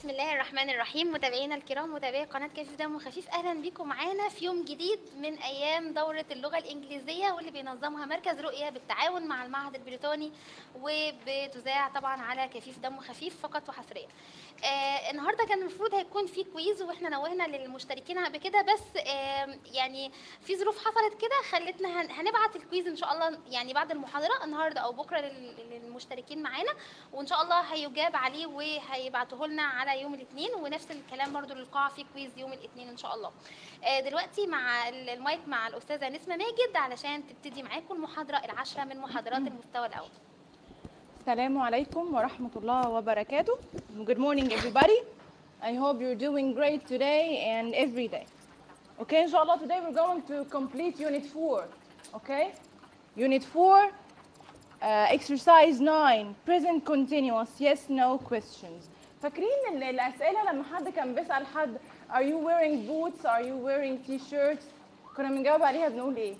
بسم الله الرحمن الرحيم متابعينا الكرام متابعي قناة كيف دم خفيف أهلا بكم معانا في يوم جديد من أيام دورة اللغة الإنجليزية واللي بينظمها مركز رؤية بالتعاون مع المعهد البريطاني وبتذاع طبعا على كفيف دم خفيف فقط وحصريا آه النهارده كان المفروض هيكون في كويز واحنا نوهنا للمشتركين بكده بس آه يعني في ظروف حصلت كده خلتنا هن- هنبعت الكويز ان شاء الله يعني بعد المحاضره النهارده او بكره لل- للمشتركين معانا وان شاء الله هيجاب عليه وهيبعتوه لنا على يوم الاثنين ونفس الكلام برضو للقاعه في كويز يوم الاثنين ان شاء الله آه دلوقتي مع ال- المايك مع الاستاذه نسمه ماجد علشان تبتدي معاكم المحاضره العاشره من محاضرات المستوى الاول السلام عليكم ورحمة الله وبركاته. Good morning everybody. I hope you're doing great today and every day. Okay, inshallah today we're going to complete unit 4. Okay? Unit 4 uh, exercise 9 present continuous yes no questions. فاكرين ال- الأسئلة لما حد كان بيسأل حد are you wearing boots are you wearing t-shirts كنا بنجاوب عليها بنقول ايه؟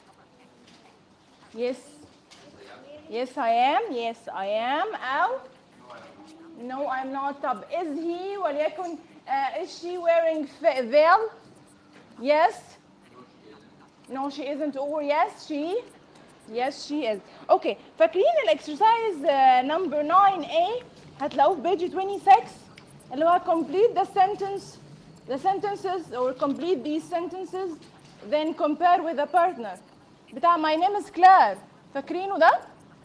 Yes Yes, I am. Yes, I am. أو No, I'm not. طب is he وليكن uh, is she wearing fa- veil? Yes. No, she isn't. Or yes, she. Yes, she is. Okay. فاكرين الاكسرسايز uh, number 9A هتلاقوه في page 26 اللي هو complete the sentence the sentences or complete these sentences then compare with a partner بتاع my name is Claire فاكرينه ده؟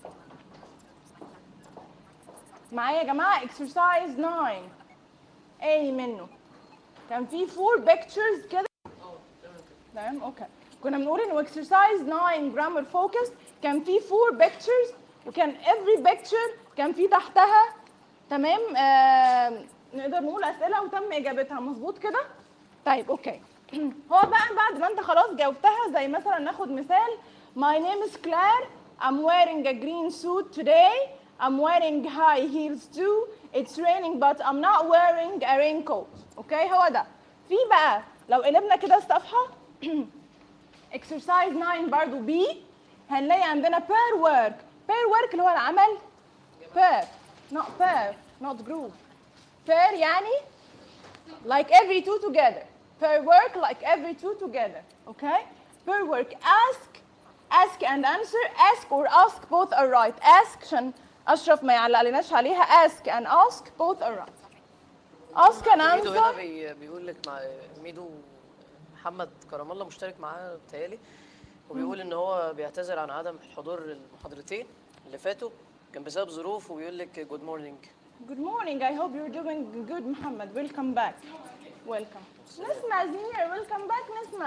معايا يا جماعه exercise 9 A منه كان في four pictures كده تمام اوكي كنا بنقول انه exercise 9 grammar focus كان في four pictures وكان every picture كان في تحتها تمام آه نقدر نقول اسئله وتم اجابتها مظبوط كده طيب اوكي هو بقى بعد ما انت خلاص جاوبتها زي مثلا ناخد مثال My name is Claire I'm wearing a green suit today I'm wearing high heels too It's raining but I'm not wearing a raincoat اوكي هو ده في بقى لو قلبنا كده الصفحه exercise 9 برضو B هنلاقي عندنا pair work pair work اللي هو العمل pair not pair not group pair يعني like every two together pair work like every two together okay pair work ask ask and answer ask or ask both are right ask عشان اشرف ما يعلقلناش عليها ask and ask both are right ask and ميدو هنا answer بي بيقول لك مع ميدو محمد كرم الله مشترك معاه بتهيألي وبيقول ان هو بيعتذر عن عدم حضور المحاضرتين اللي فاتوا كان بسبب ظروف وبيقول لك جود مورنينج Good morning. I hope you're doing good, Muhammad. Welcome back. Welcome. Nisma is here. Welcome back, Nisma.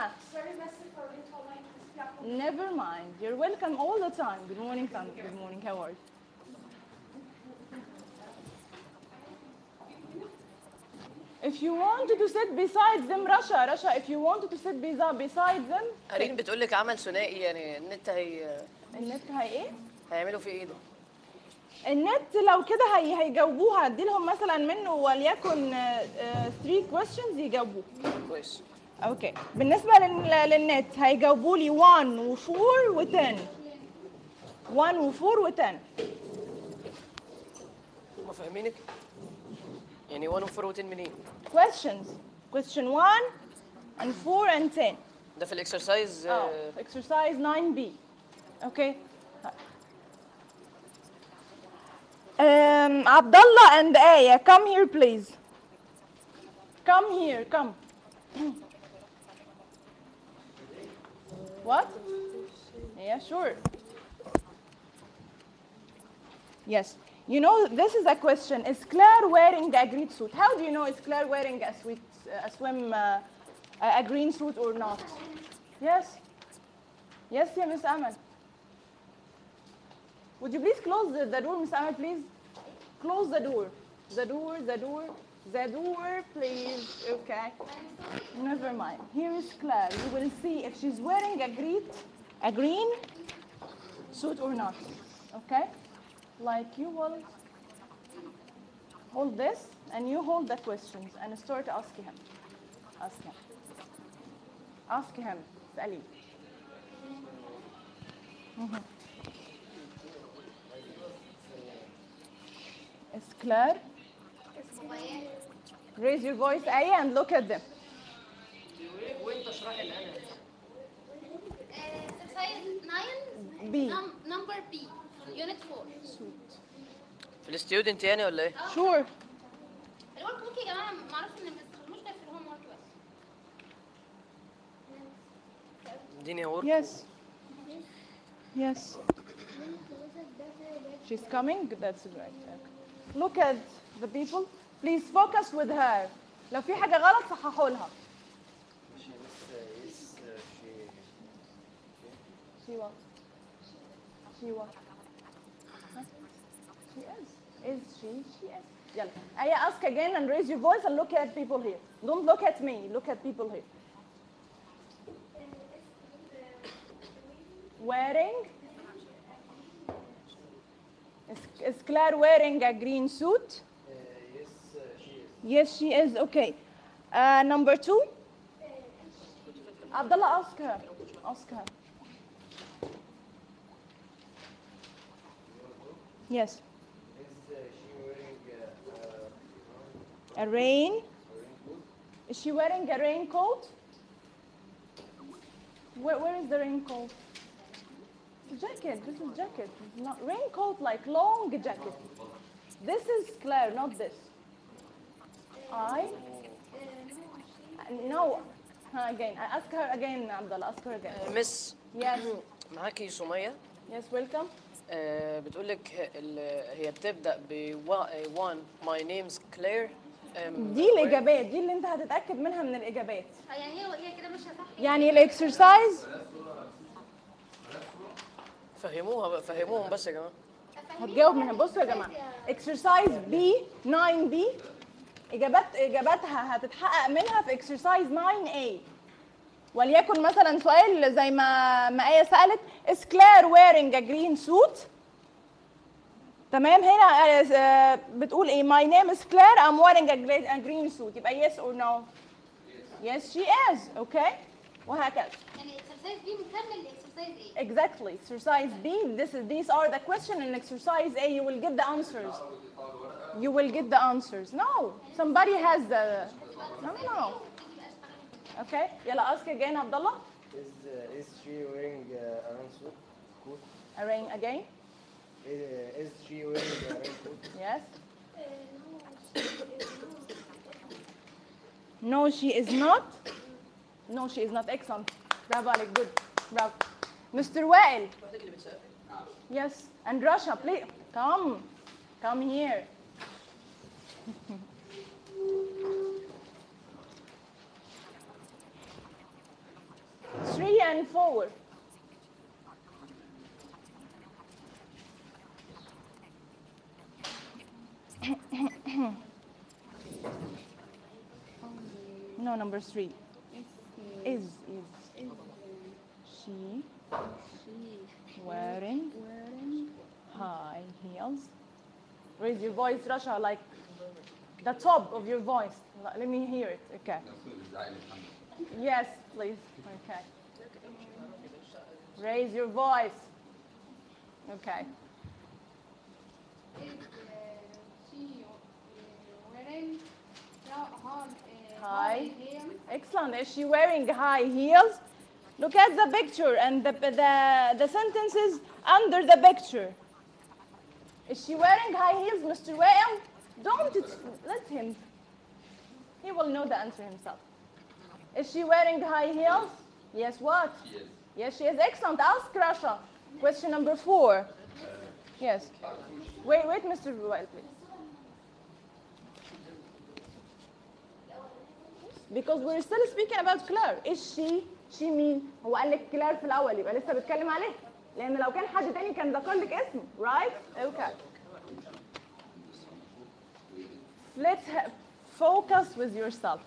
Never mind. You're welcome all the time. Good morning, Tan. Good morning. How are you? If you wanted to sit beside them, Rasha, Rasha, if you wanted to sit besi- beside them, قارين بتقول لك عمل ثنائي يعني النت هي النت هي ايه؟ هيعملوا فيه ايه ده؟ النت لو كده هي هيجاوبوها ادي لهم مثلا منه وليكن 3 questions يجاوبوه كويس اوكي بالنسبه لل- للنت هيجاوبوا لي 1 و4 و10 1 و4 و10 هم فاهمينك؟ يعني 1 و 4 و 10 منين؟ questions question 1 and 4 and 10 ده في الاكسرسايز اه exercise 9b اوكي um, Abdullah and Aya come here please come here come what yeah sure Yes. You know, this is a question. Is Claire wearing a green suit? How do you know is Claire wearing a, sweet, a swim, uh, a a green suit or not? Yes. Yes, yeah, Miss Amal. Would you please close the, the door, Miss Amal, please? Close the door. The door, the door, the door, please. Okay. Never mind. Here is Claire. You will see if she's wearing a green, a green suit or not. Okay? Like you will hold this and you hold the questions and start asking him. Ask him. Ask him. اسألي. Mhm. Is Claire? Raise your voice Aya and look at them. وانت اشرحي الان exercise 9 B. num- number B unit 4 في الستودنت يعني ولا ايه؟ Sure. الورك بوك يا جماعه معروف ان ما تستخدموش غير في الهوم ورك بس اديني ورك Yes. Yes. She's coming? That's right. Okay. Look at the people. Please focus with her. لو في حاجة غلط صححوا لها. She what? She what? Huh? She is. Is she? She is. يلا. Aya, ask again and raise your voice and look at people here. Don't look at me. Look at people here. Wearing? Is, is Claire wearing a green suit? Yes, she is. Okay. Uh, number two? Abdullah, ask her. Ask her. Yes. Is uh, she wearing uh, uh, A rain? a raincoat? Is she wearing a raincoat? Where, where is the raincoat? It's a jacket. This is jacket. It's not raincoat like long jacket. This is Claire, not this. I? Uh, No. Huh, again. I ask her again, Abdullah. Ask her again. مس Yes. معاكي سمية Yes, welcome. آه، بتقول لك هي بتبدا ب one my name's Claire um, دي الإجابات دي اللي أنت هتتأكد منها من الإجابات. اه يعني هي هي كده ماشيه صح يعني الإكسرسايز فهموها بقى فهموهم بس يا جماعه هتجاوب منها بصوا يا جماعه اكسرسايز بي 9 بي اجابات اجاباتها هتتحقق منها في اكسرسايز 9 a وليكن مثلا سؤال زي ما ما ايه سالت is Claire wearing a green suit تمام هنا آه، بتقول ايه my name is Claire I'm wearing a green, a green suit يبقى yes or no yes she is okay وهكذا يعني الاكسرسايز دي مكمل لاكسرسايز ايه Exactly. Exercise B, this is, these are the question. In exercise A, you will get the answers. You will get the answers. No, somebody has the. No, no, no. Okay. Yalla, ask again, Abdullah. Is uh, is she wearing uh, a raincoat? Coat? Arraign again. Uh, is she wearing a raincoat? Yes. No, she is not. No, she is not. Excellent. Bravo, Alec. Good. Bravo. Mr. Wael. Yes. And Rasha, please come. Come here. Three and four. No, number three. Is is she wearing high heels? Raise your voice, Rasha, like the top of your voice. L- Let me hear it. Okay. Yes, please. Okay. Raise your voice. Okay. High. Excellent. Is she wearing high heels? Look at the picture and the, the, the sentences under the picture. Is she wearing high heels, Mr. Whale? Don't it- let him. He will know the answer himself. Is she wearing high heels? Yes, what? Yes, she is. Excellent. Ask Rasha. Question number four. Yes. Wait, wait, Mr. Whale, please. because we're still speaking about Claire is she she مين هو قال لك كلار في الاول يبقى لسه بتكلم عليه لان لو كان حد تاني كان ذكر لك اسمه right okay let's ha- focus with yourself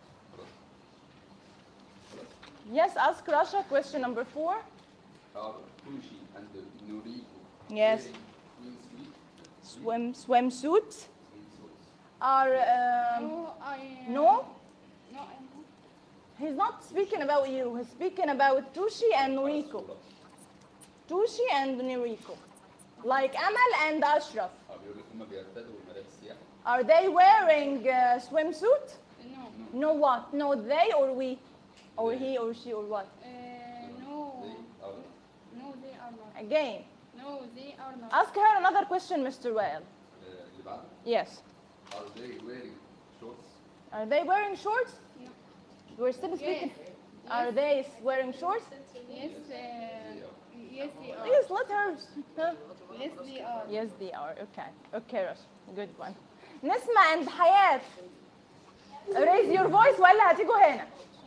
yes ask Rasha question number four are Kushi and Noriko. Yes. wearing green suit, swim swimsuits green suits. are um, No, I. no No, I he's not speaking about you he's speaking about Tushi and Noriko Tushi and Noriko like Amal and Ashraf Okay. بيقول لك هم بيرتدوا ملابس السياحه Are they wearing uh, swimsuit? No. No what? No they or we? Or he or she or what? Uh, no. زي اه No, they are not. Again. No, they are not. Ask her another question, Mr. Well. آه، اللي بعده Yes. are they wearing shorts Are they wearing shorts? No. We're still speaking. Yes. Are they wearing shorts? Yes, uh, yes, they are. Yes, let her. Huh? Yes, they are. Yes, they are. Okay. Okay, Rosh. Good one. نسمة and حياة. Raise your voice ولا هتيجوا هنا؟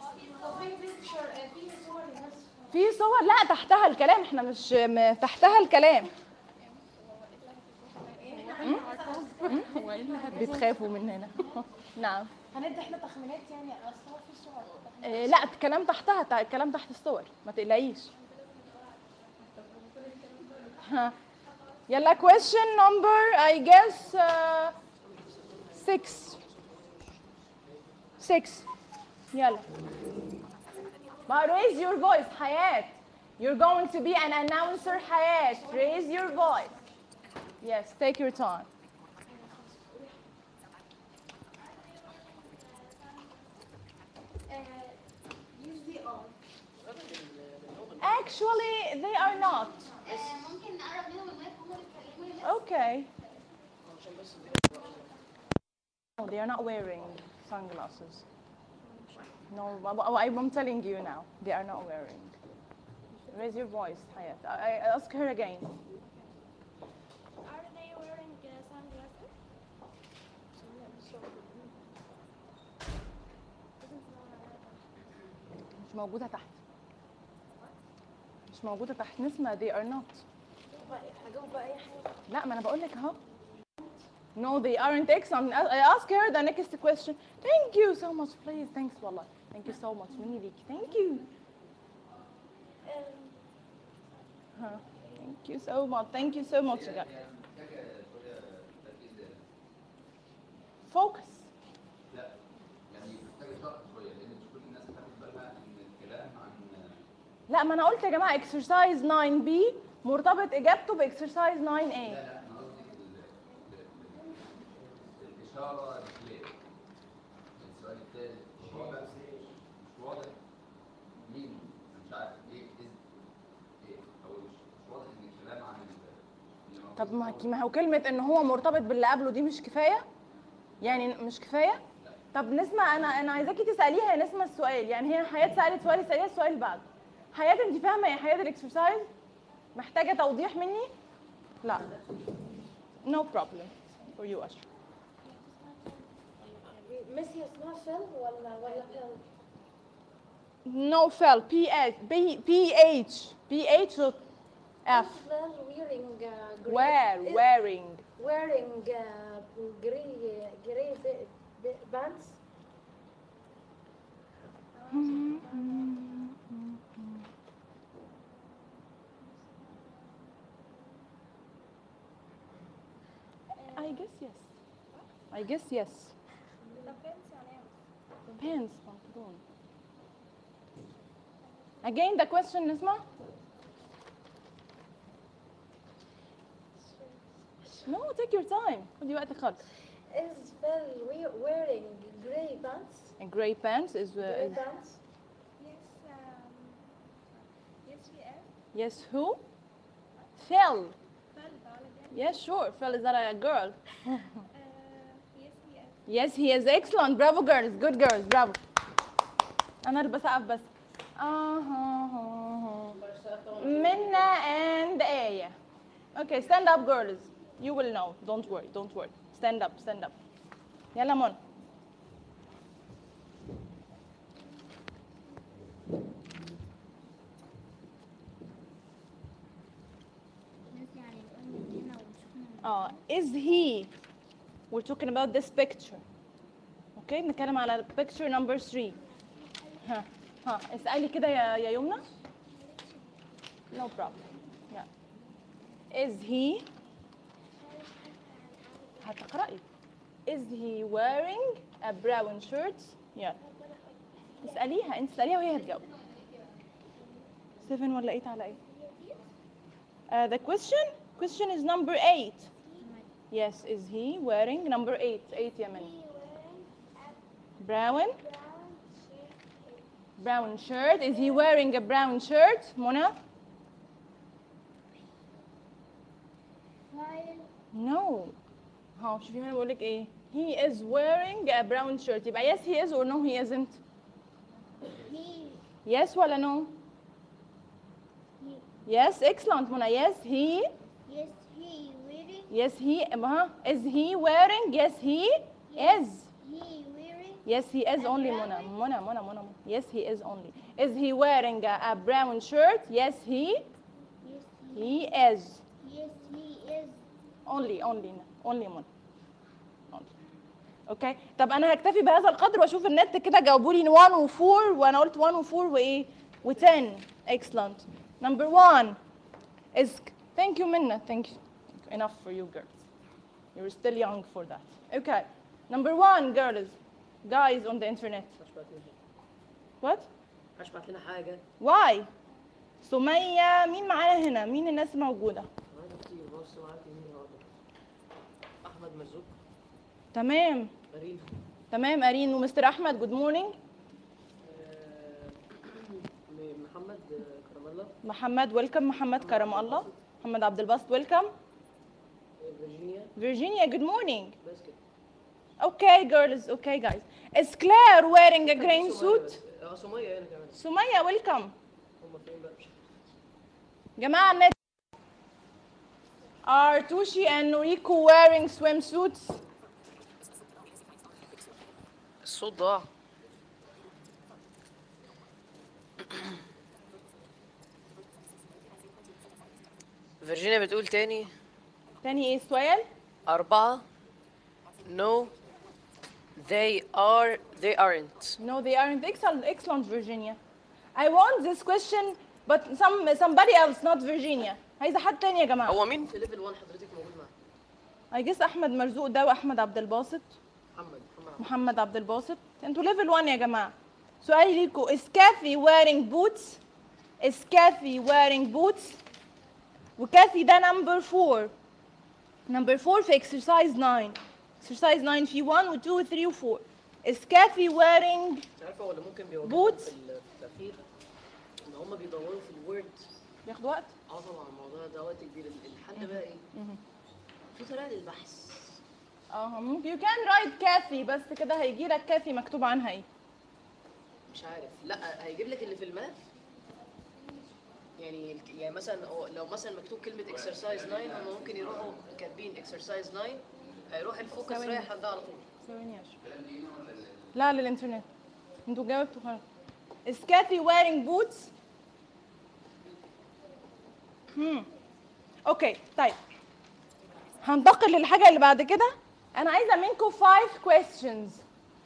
في صور لا تحتها الكلام احنا مش م- تحتها الكلام م? م? بتخافوا من هنا نعم هندي احنا تخمينات يعني اصل هو في صور إيه، لا الكلام تحتها تع- الكلام تحت الصور ما تقلقيش ها يلا question number I guess uh, six six يلا But raise your voice حياة You're going to be an announcer حياة Raise your voice Yes take your time Actually they are not ممكن نقرب منهم المايك وهم بيتكلموا Okay. No, they are not wearing sunglasses. No, well, I'm telling you now, they are not wearing. Raise your voice, Hayat. I, I ask her again. Are they wearing uh, sunglasses? مش موجودة تحت. مش موجودة تحت نسمة they are not. هجاوب بقى اي حاجه لا ما أنا بقول لك أهو. No, they aren't excellent. I ask her the next question. Thank you so much, please. Thanks, والله. Thank you so much. مني ليكي. Thank you. Huh. Thank you so much. Thank you so much. guys. Focus. لا يعني محتاجه شرح شويه لان مش كل الناس بتاخد بالها ان الكلام عن لا ما انا قلت يا جماعه exercise 9B مرتبط اجابته باكسرسايز 9A. لا لا انا قصدي ال- ال- ال- الاشاره للكلام السؤال الثالث الرابع مش واضح مين أنا مش عارف ايه إز ايه هو مش مش واضح ان الكلام عن ال- اللي طب موجود ما ما هو كلمه ان هو مرتبط باللي قبله دي مش كفايه؟ يعني مش كفايه؟ طب نسمع انا انا عايزاكي تساليها يا نسمه السؤال يعني هي حياه سالت سؤال اساليها السؤال اللي بعده. حياه انت فاهمه يا حياه الاكسرسايز؟ محتاجه توضيح مني؟ لا. No problem for you أشرف. ميسي اسمها فيل ولا ولا فيل؟ No fell. P H B P H P H or F. فيل wearing uh, gray Where is- wearing wearing uh, gray gray b- b- pants I guess yes. I guess yes. Pants بنطلون. Again the question Nisma? No, take your time. خدي وقتك خالص. is Phil we- wearing gray pants And gray pants is, uh, gray is pants Yes, um, yes, we are. yes who? Phil. Well, Balagan. Yes, sure. Phil is that a girl? Uh, yes, we are. Yes, he is excellent. Bravo, girls. Good girls. Bravo. أنا اللي بسقف بس. آه Minna and Aya. Okay, stand up, girls. You will know. Don't worry. Don't worry. Stand up. Stand up. يلا منى. اه is he we're talking about this picture اوكي بنتكلم على picture number 3 ها ها اسالي كده يا يا يمنى no problem yeah is he هتقرأي is he wearing a brown shirt yeah اسأليها انت اسأليها وهي هتجاوب 7 ولا 8 على ايه uh, the question question is number 8 Yes, is he wearing number eight? Eight يا منى. Brown. Brown shirt. Is he wearing a brown shirt? منى? No. ها شوفي هنا بقول لك ايه؟ He is wearing a brown shirt. يبقى yes he is or no he isn't? Yes ولا no? Yes, excellent منى. Yes he. Yes, he wearing. Yes he. ها is he wearing? Yes he is. He wearing. Yes, he is only Mona. Mona, Mona, Mona. Mona. Yes, he is only. Is he wearing a, a brown shirt? Yes, he. Yes, He is. yes, he is. Only, only, only Mona. Only. اوكي طب انا هكتفي بهذا القدر واشوف النت كده جاوبوا لي 1 و 4 وانا قلت 1 و 4 وايه و10 excellent number 1 is thank you Minna thank you enough for you girls you're still young for that okay number 1 girls guys on the internet هشبعت لنا what هشبعت لنا حاجه Why? سمية مين معانا هنا؟ مين الناس موجودة؟ معانا كتير بص معاك مين النهارده احمد مرزوق تمام قريب تمام أرين ومستر أحمد جود مورنينج محمد آه، كرم الله محمد ويلكم محمد كرم الله محمد عبد الباسط ويلكم آه، فيرجينيا فيرجينيا جود مورنينج بس كده Okay girls okay guys Is Claire wearing a green سمية suit? بس. اه سمية هنا كمان سمية ويلكم هم فين بقى مش جماعة النت Are Tushi and Noriko wearing swimsuits? الصوت ضاع فيرجينيا بتقول تاني تاني ايه السؤال؟ أربعة No they are they aren't No, they aren't. Excellent, excellent, Virginia. I want this question, but some somebody else, not Virginia. عايزة حد تاني يا جماعة. هو مين في ليفل 1 حضرتك موجود معاك؟ I guess أحمد مرزوق ده وأحمد عبد الباسط، محمد محمد محمد عبد الباسط. انتوا ليفل 1 يا جماعة. سؤالي ليكوا is Kathy wearing boots? Is Kathy wearing boots? وكاثي ده number 4. Number 4 في exercise 9. Exercise 9 في 1 و 2 و 3 و 4. Is Kathy wearing انت عارفه هو اللي ممكن بيواجههم Boots. في ال- في التأخير ان هم بيدوروا في الوورد بياخد وقت؟ اه طبعا الموضوع ده وقت كبير ال- الحل بقى ايه؟ في طريقه للبحث اه ممكن you can write كاثي بس كده هيجي لك كاثي مكتوب عنها ايه مش عارف لا هيجيب لك اللي في الملف يعني الك- يعني مثلا هو لو مثلا مكتوب كلمه اكسرسايز 9 هم ممكن يروحوا كاتبين اكسرسايز 9 هيروح الفوكس ثواني. رايح عندها على طول ثواني عشان لا للانترنت انتوا جاوبتوا خلاص is Kathy wearing boots هم اوكي طيب هنتقل للحاجه اللي بعد كده انا عايزه منكم 5 questions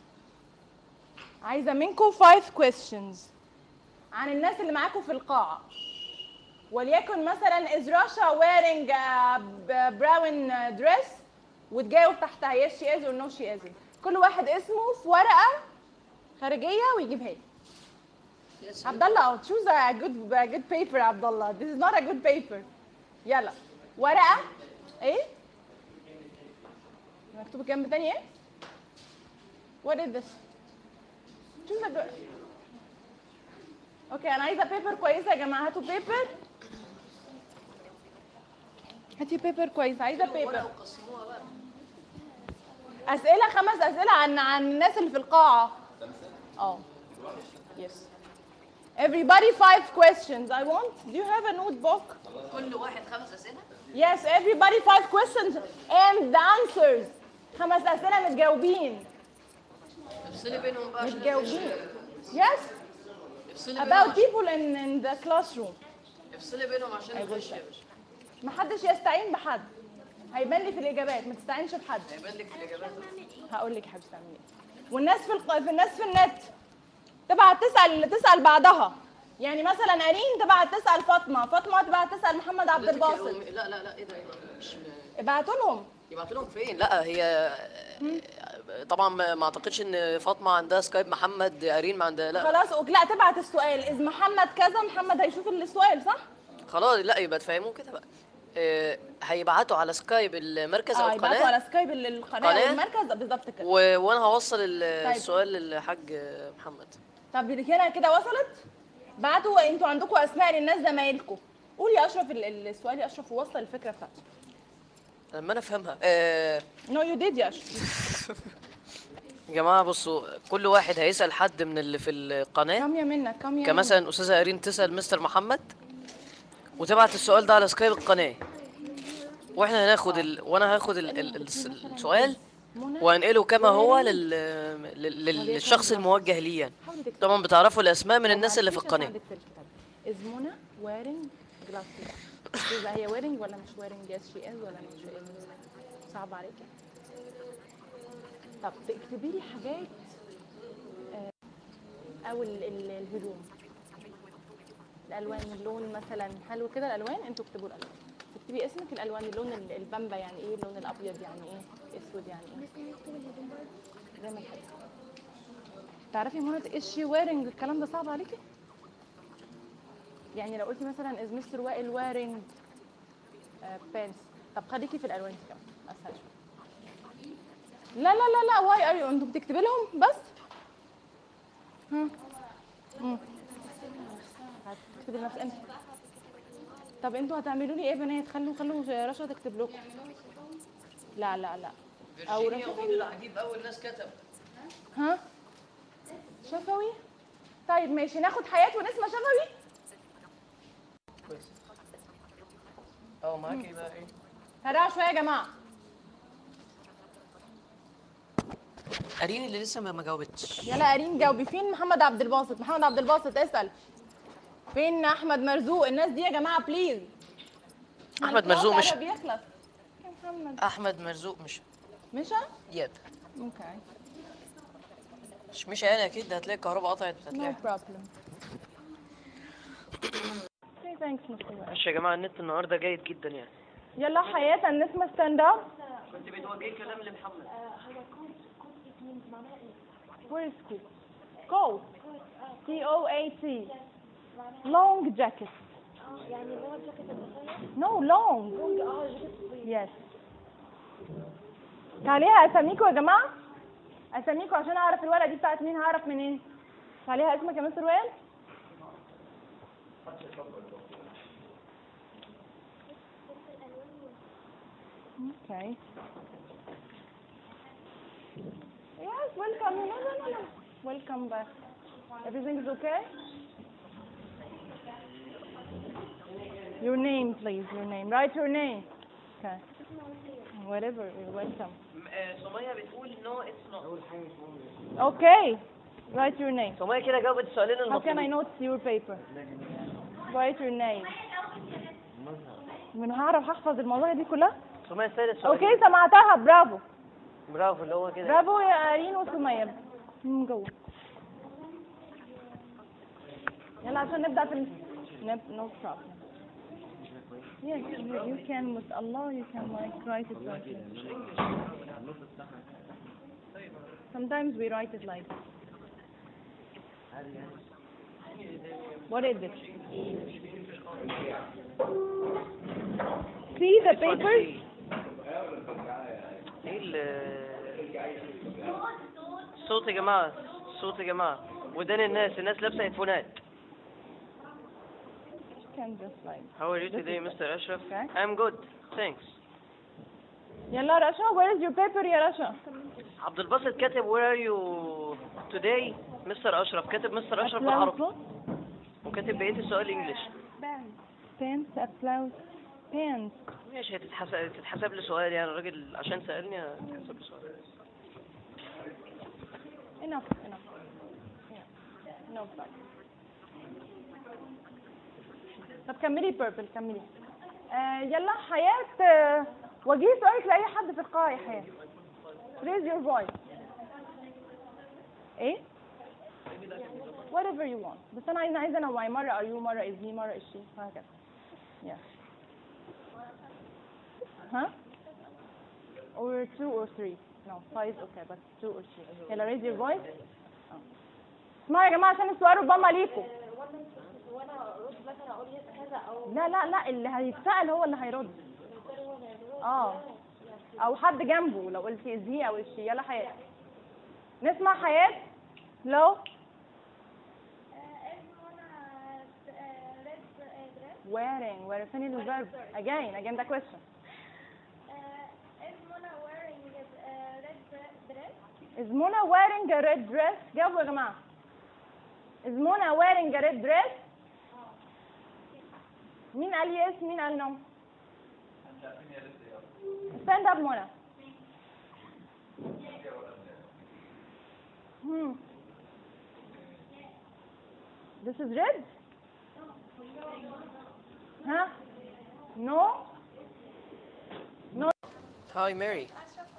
عايزه منكم 5 questions عن الناس اللي معاكم في القاعه وليكن مثلا is Russia wearing a b- brown dress وتجاوب تحتها yes she is or no she isn't كل واحد اسمه في ورقه خارجيه ويجيبها لي Yes. عبد الله choose a good a good paper عبد الله this is not a good paper يلا ورقه ايه مكتوب جنب تاني ايه what is this choose a good اوكي انا عايزه بيبر كويسه يا جماعه هاتوا بيبر هاتي بيبر كويس عايزه بيبر ورقة وقسموها بقى اسئله خمس اسئله عن عن الناس اللي في القاعه اه yes everybody five questions I want do you have a notebook كل واحد خمس اسئله yes everybody five questions and the answers خمس اسئله متجاوبين افصلي بينهم بقى عشان متجاوبين الغش. yes افصلي بينهم about عشان- people in in the classroom افصلي بينهم عشان الغش يا باشا محدش يستعين بحد هيبان لي في الاجابات ما تستعينش بحد هيبان لك في الاجابات هقول لك يا حبيبتي تعملي ايه والناس في الق... في الناس في النت تبعت تسال تسال بعدها يعني مثلا ارين تبعت تسال فاطمه فاطمه تبعت تسال محمد عبد حضرتك الباسط الأم- لا لا لا ايه ده إيه ده؟ مش ابعتوا لهم يبعتوا لهم فين؟ لا هي طبعا ما ما اعتقدش ان فاطمه عندها سكايب محمد ارين ما عندها لا خلاص أوك- لا تبعت السؤال اذا محمد كذا محمد هيشوف السؤال صح خلاص لا يبقى تفهموا كده بقى آه، هيبعتوا على سكايب المركز او اه يبعتوا القناه على سكايب ال- القناه قناة؟ او المركز بالظبط كده و... وانا هوصل ال- طيب. السؤال للحاج محمد طب هنا كده وصلت بعتوا انتوا عندكم اسماء للناس زمايلكم قول يا اشرف ال- ال- السؤال يا اشرف ووصل الفكره بتاعته لما انا افهمها آه، نو يو ديد يا اشرف يا جماعه بصوا كل واحد هيسال حد من اللي في القناه كم يا منك كم يا كمثلا استاذه ايرين تسال مستر محمد وتبعت السؤال ده على سكايب القناه واحنا هناخد ال... وانا هاخد ال... ال... ال- السؤال منى وانقله كما هو لل... لل... لل- للشخص الموجه ليه يعني حاولي تكتبي. طبعا بتعرفوا الاسماء من لو الناس اللي في معرفتيش القناه هساعدك في الكتاب. is منى wearing glasses يبقى هي wearing ولا مش wearing yes she is ولا مش is صعب عليكي طب تكتبي لي حاجات آه، او ال- ال- الهدوم الالوان اللون مثلا حلو كده الالوان انتوا اكتبوا الالوان تكتبي اسمك الالوان اللون ال- البامبا يعني ايه اللون الابيض يعني ايه اسود يعني ايه زي ما تحبي تعرفي منى is she wearing الكلام ده صعب عليكي يعني لو قلتي مثلا is مستر وائل wearing uh, pants طب خليكي في الالوان دي كمان اسهل شويه لا لا لا لا واي ار يو انتوا بتكتبي لهم بس ها مم. هتكتبي لنفس انت طب انتوا هتعملوا لي ايه يا بنات خلوا خلوا رشا تكتب لكم لا لا لا او رشا هجيب اول ناس كتب ها شفوي طيب ماشي ناخد حياة ونسمة شفوي اه معاكي بقى ايه هرقع شوية يا جماعة ارين اللي لسه ما ما جاوبتش يلا قارين جاوبي فين محمد عبد الباسط محمد عبد الباسط اسأل فين احمد مرزوق الناس دي يا جماعة بليز احمد مرزوق مش بيخلص يا محمد احمد مرزوق مش مشى ياب اوكي مش مش يعني اكيد هتلاقي الكهرباء قطعت نو هتلاقي بروبلم Okay, thanks, Mr. West. ماشي يا جماعه النت النهارده جيد جدا يعني يلا حياة النسمة ستاند اب كنت بتوجهي كلام لمحمد Where is coat? Coat. C O A T. Long jacket. يعني اللي هو الجاكيت القصير No, long. اه جاكيت Yes. تعاليها اساميكم يا جماعة اساميكم عشان اعرف الورقة دي بتاعت مين هعرف منين تعاليها اسمك يا مستر وائل Okay. Yes, welcome. No, no, no, no. Welcome back. Everything is okay? Your name, please. Your name. Write your name. Okay. Whatever. You're welcome. سمية بتقول نو اتس نوت Okay. Write your name. سمية كده جاوبت السؤالين How can I المطلوبين note your paper? Write your name. من هعرف احفظ المواضيع دي كلها؟ سمية الثالث سؤال اوكي سمعتها برافو برافو اللي هو كده برافو يا ايرين وسمية من جوه يلا عشان نبدأ في ال... نب... no problem yes you, you can with Allah you can like write it like this sometimes we write it like this what is it see the papers ايه ال الصوت يا جماعة الصوت يا جماعة ودان الناس الناس لابسة هيدفونات can just like How are you today Mr. Ashraf? Okay. I'm good thanks يلا رشا where is your paper يا رشا عبد الباسط كاتب where are you today Mr. أشرف كاتب مستر أشرف بالعربي وكاتب بقية السؤال انجلش pants applause pants ماشي هتتحسب تتحسب لي سؤال يعني الراجل عشان سألني هتتحسب لي سؤال enough enough yeah. no problem طب كملي purple كملي آه يلا حياة آه وجهي سؤالك لأي حد في القاعة يا حياة raise your voice ايه whatever you want بس انا عايزه عايزه انوعي مره are you مره is he مره is she وهكذا yeah ها or two or three no five okay but two or three يلا raise your voice آه. اسمعوا يا جماعه عشان السؤال ربما ليكم وانا مش وانا ارد مثلا اقول يس كذا او لا لا لا اللي هيتسأل هو اللي هيرد اه او حد جنبه لو قلتي ازهي او اشي يلا حياة نسمع حياة لو wearing wear فين الفيرب again again the question is Mona wearing a red dress جاوبوا يا جماعة is Mona wearing a red dress مين قال يس مين قال نو stand up Mona hmm. this is red huh no no هاي ماري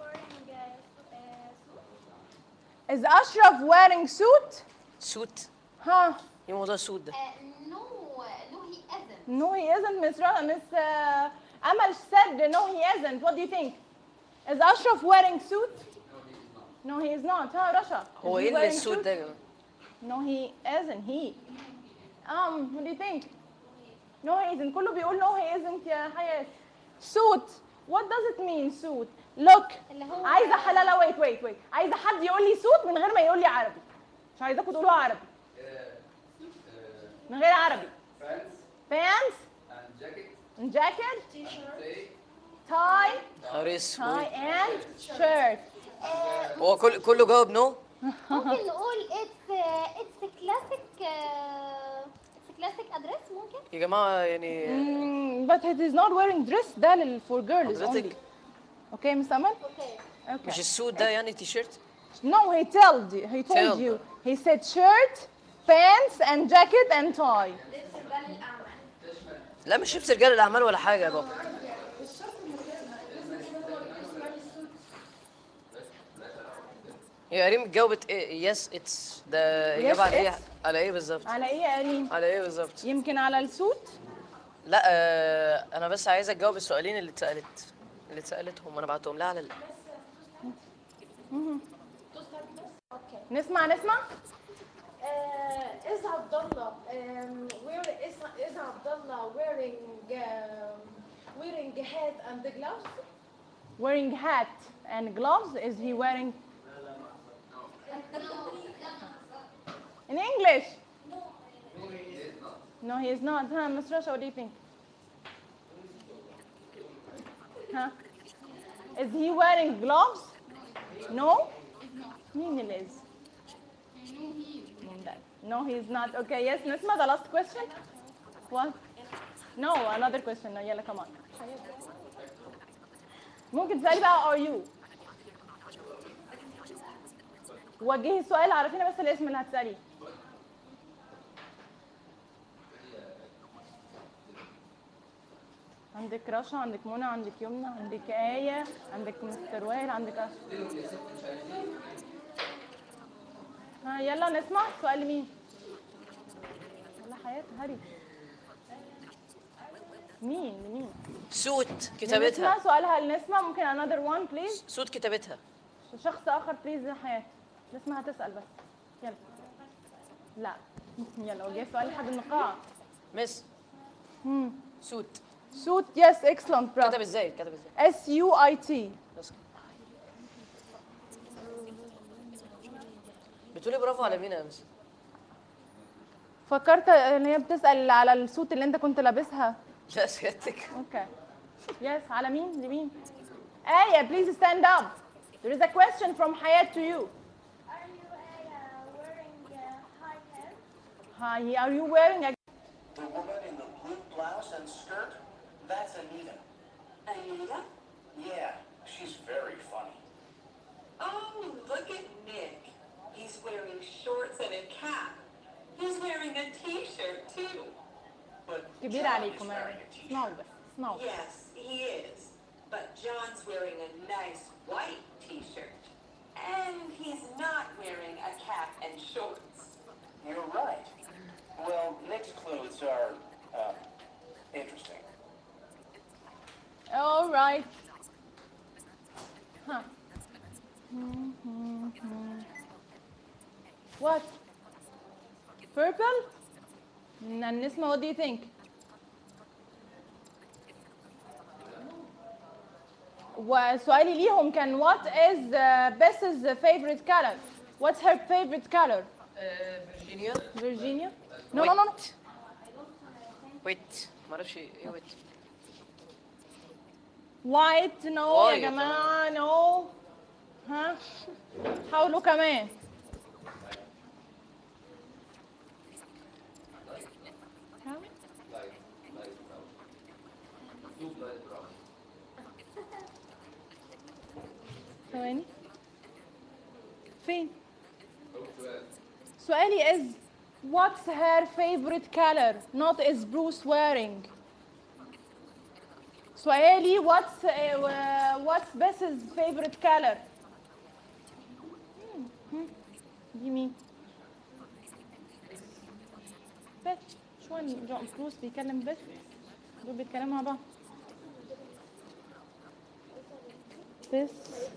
is Ashraf wearing suit سوت huh ايه موضوع السوت ده نو نو هي isn't No, he isn't, Miss Ra- Miss uh, Amal said no, he isn't. What do you think? Is Ashraf wearing suit? No, he is not. Huh, Rasha? Is هو he ايه اللي wearing السوت suit? ده يا جماعة؟ No, he isn't. He. Um, what do you think? No, he isn't. كله بيقول no, he isn't يا حياة. Suit. What does it mean, suit? Look. اللي هو عايزة حلالة wait wait wait. عايزة حد يقول لي suit من غير ما يقول لي عربي. مش عايزاكم تقولوا عربي. من غير عربي. Pants Pants, and jacket and jacket, say tie, نهار اسود tie and shirt. هو كل كله جاوب نو ممكن نقول it's uh, it's a classic uh, it's a classic address ممكن يا جماعة يعني Mm, but it is not wearing dress ده لل for girls only. حضرتك Okay, Miss Amal? اوكي Okay. مش السوت ده يعني تي شيرت No, he told you. He told Told. you. He said shirt, pants, and jacket and tie. لا مش لبس رجال الاعمال ولا حاجة يا بابا يا ريم جاوبت ايه يس اتس ده اجابة على ايه it's. على ايه بالظبط على ايه يا قريم؟ على ايه بالظبط يمكن على السوت؟ لا آه انا بس عايزه تجاوب السؤالين اللي اتسالت اللي اتسالتهم وانا بعتهم لها على ال... نسمع نسمع؟ Uh, is Abdullah um, where is is Abdullah wearing um, wearing a hat and the gloves? Wearing hat and gloves. Is he wearing? In English? No, he is not. Huh, Miss Rasha, what do you think? Huh? Is he wearing gloves? No? مين اللي is? ممتاز. No, he is not. Okay, yes, نسمع the last question. What? No, another question. No, يلا come on. ممكن تسألي بقى are you وجهي السؤال عرفينا بس الاسم اللي هتسأليه عندك رشا عندك منى عندك يمنى عندك آية عندك مستر وائل عندك أشرف ها يلا نسمع سؤال لمين يلا حياة هري مين لمين سوت نسمع كتابتها سؤالها لنسمع ممكن another one please سوت كتابتها شخص اخر بليز يا حياة نسمع هتسأل بس يلا لا يلا وجاي سؤال لحد النقاع مس مم. سوت suit yes excellent كتب bravo ازاي كتب ازاي S U I T بس بتقولي برافو على مين يا مس فكرت ان هي بتسأل على السوت اللي انت كنت لابسها لا سيادتك اوكي يس على مين لمين آية please stand up there is a question from حياة to you Are you uh, wearing uh, high heels? Hi, are you wearing a The woman in the blue blouse and skirt? That's Anita. Anita? Yeah, she's very funny. Oh, look at Nick. He's wearing shorts and a cap. He's wearing a t-shirt too. But كبير John is عليكم wearing يعني a t-shirt. اسمعوا بس اسمعوا Yes, he is. But John's wearing a nice white t-shirt. And he's not wearing a cap and shorts. You're right. Well, Nick's clothes are, uh, interesting. all right huh. what purple نسمة what do you think وسؤالي ليهم كان what is uh, Bess's favorite color what's her favorite color آه، فيرجينيا Virginia no no no no ويت معرفش ايه ويت white no يا White. جماعة no ها حاولوا كمان حاول. لايت لايت براون مكتوب لايت براون ثواني فين أول سؤال سؤالي is what's her favorite color not is Bruce wearing سؤالي what's uh, what's Bess's favorite color Hmm, hmm. دي مين بس شو وين جو- بروس بيكلم بس دول بيتكلموا مع بعض بس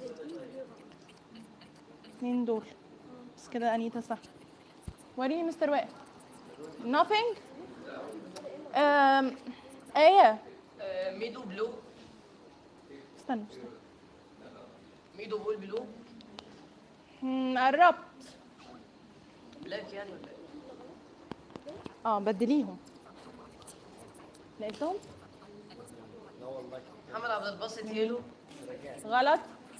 مين دول بس كده انيتا صح وريني مستر وائل nothing um, ايه آه، ميدو بلو استنى استنى ميدو بول بلو مم، قربت بلاك يعني ولا ايه؟ اه بدليهم لقيتهم محمد عبد الباسط يلو غلط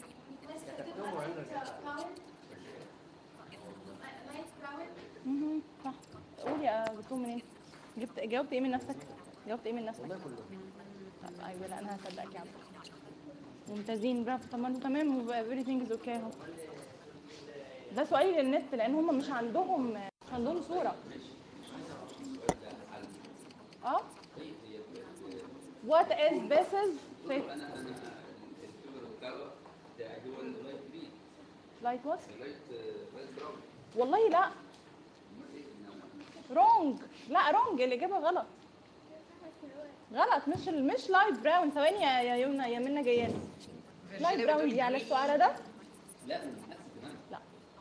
مهم، صح قول يا دكتور منين جبت جاوبت ايه من نفسك جاوبت ايه من نفسك والله كله ايوه لا انا هصدقك يا عم ممتازين برافو طب ما انتوا تمام everything is okay اهو ده سؤالي للنت لان هم مش عندهم مش عندهم صوره اه what is Bess's favorite light what والله لا رونج لا رونج الاجابه غلط غلط مش ال- مش لايت براون ثواني يا يا يمنى يا منى جايه لي. لايت براون دي على السؤال ده لا من نفس كمان لا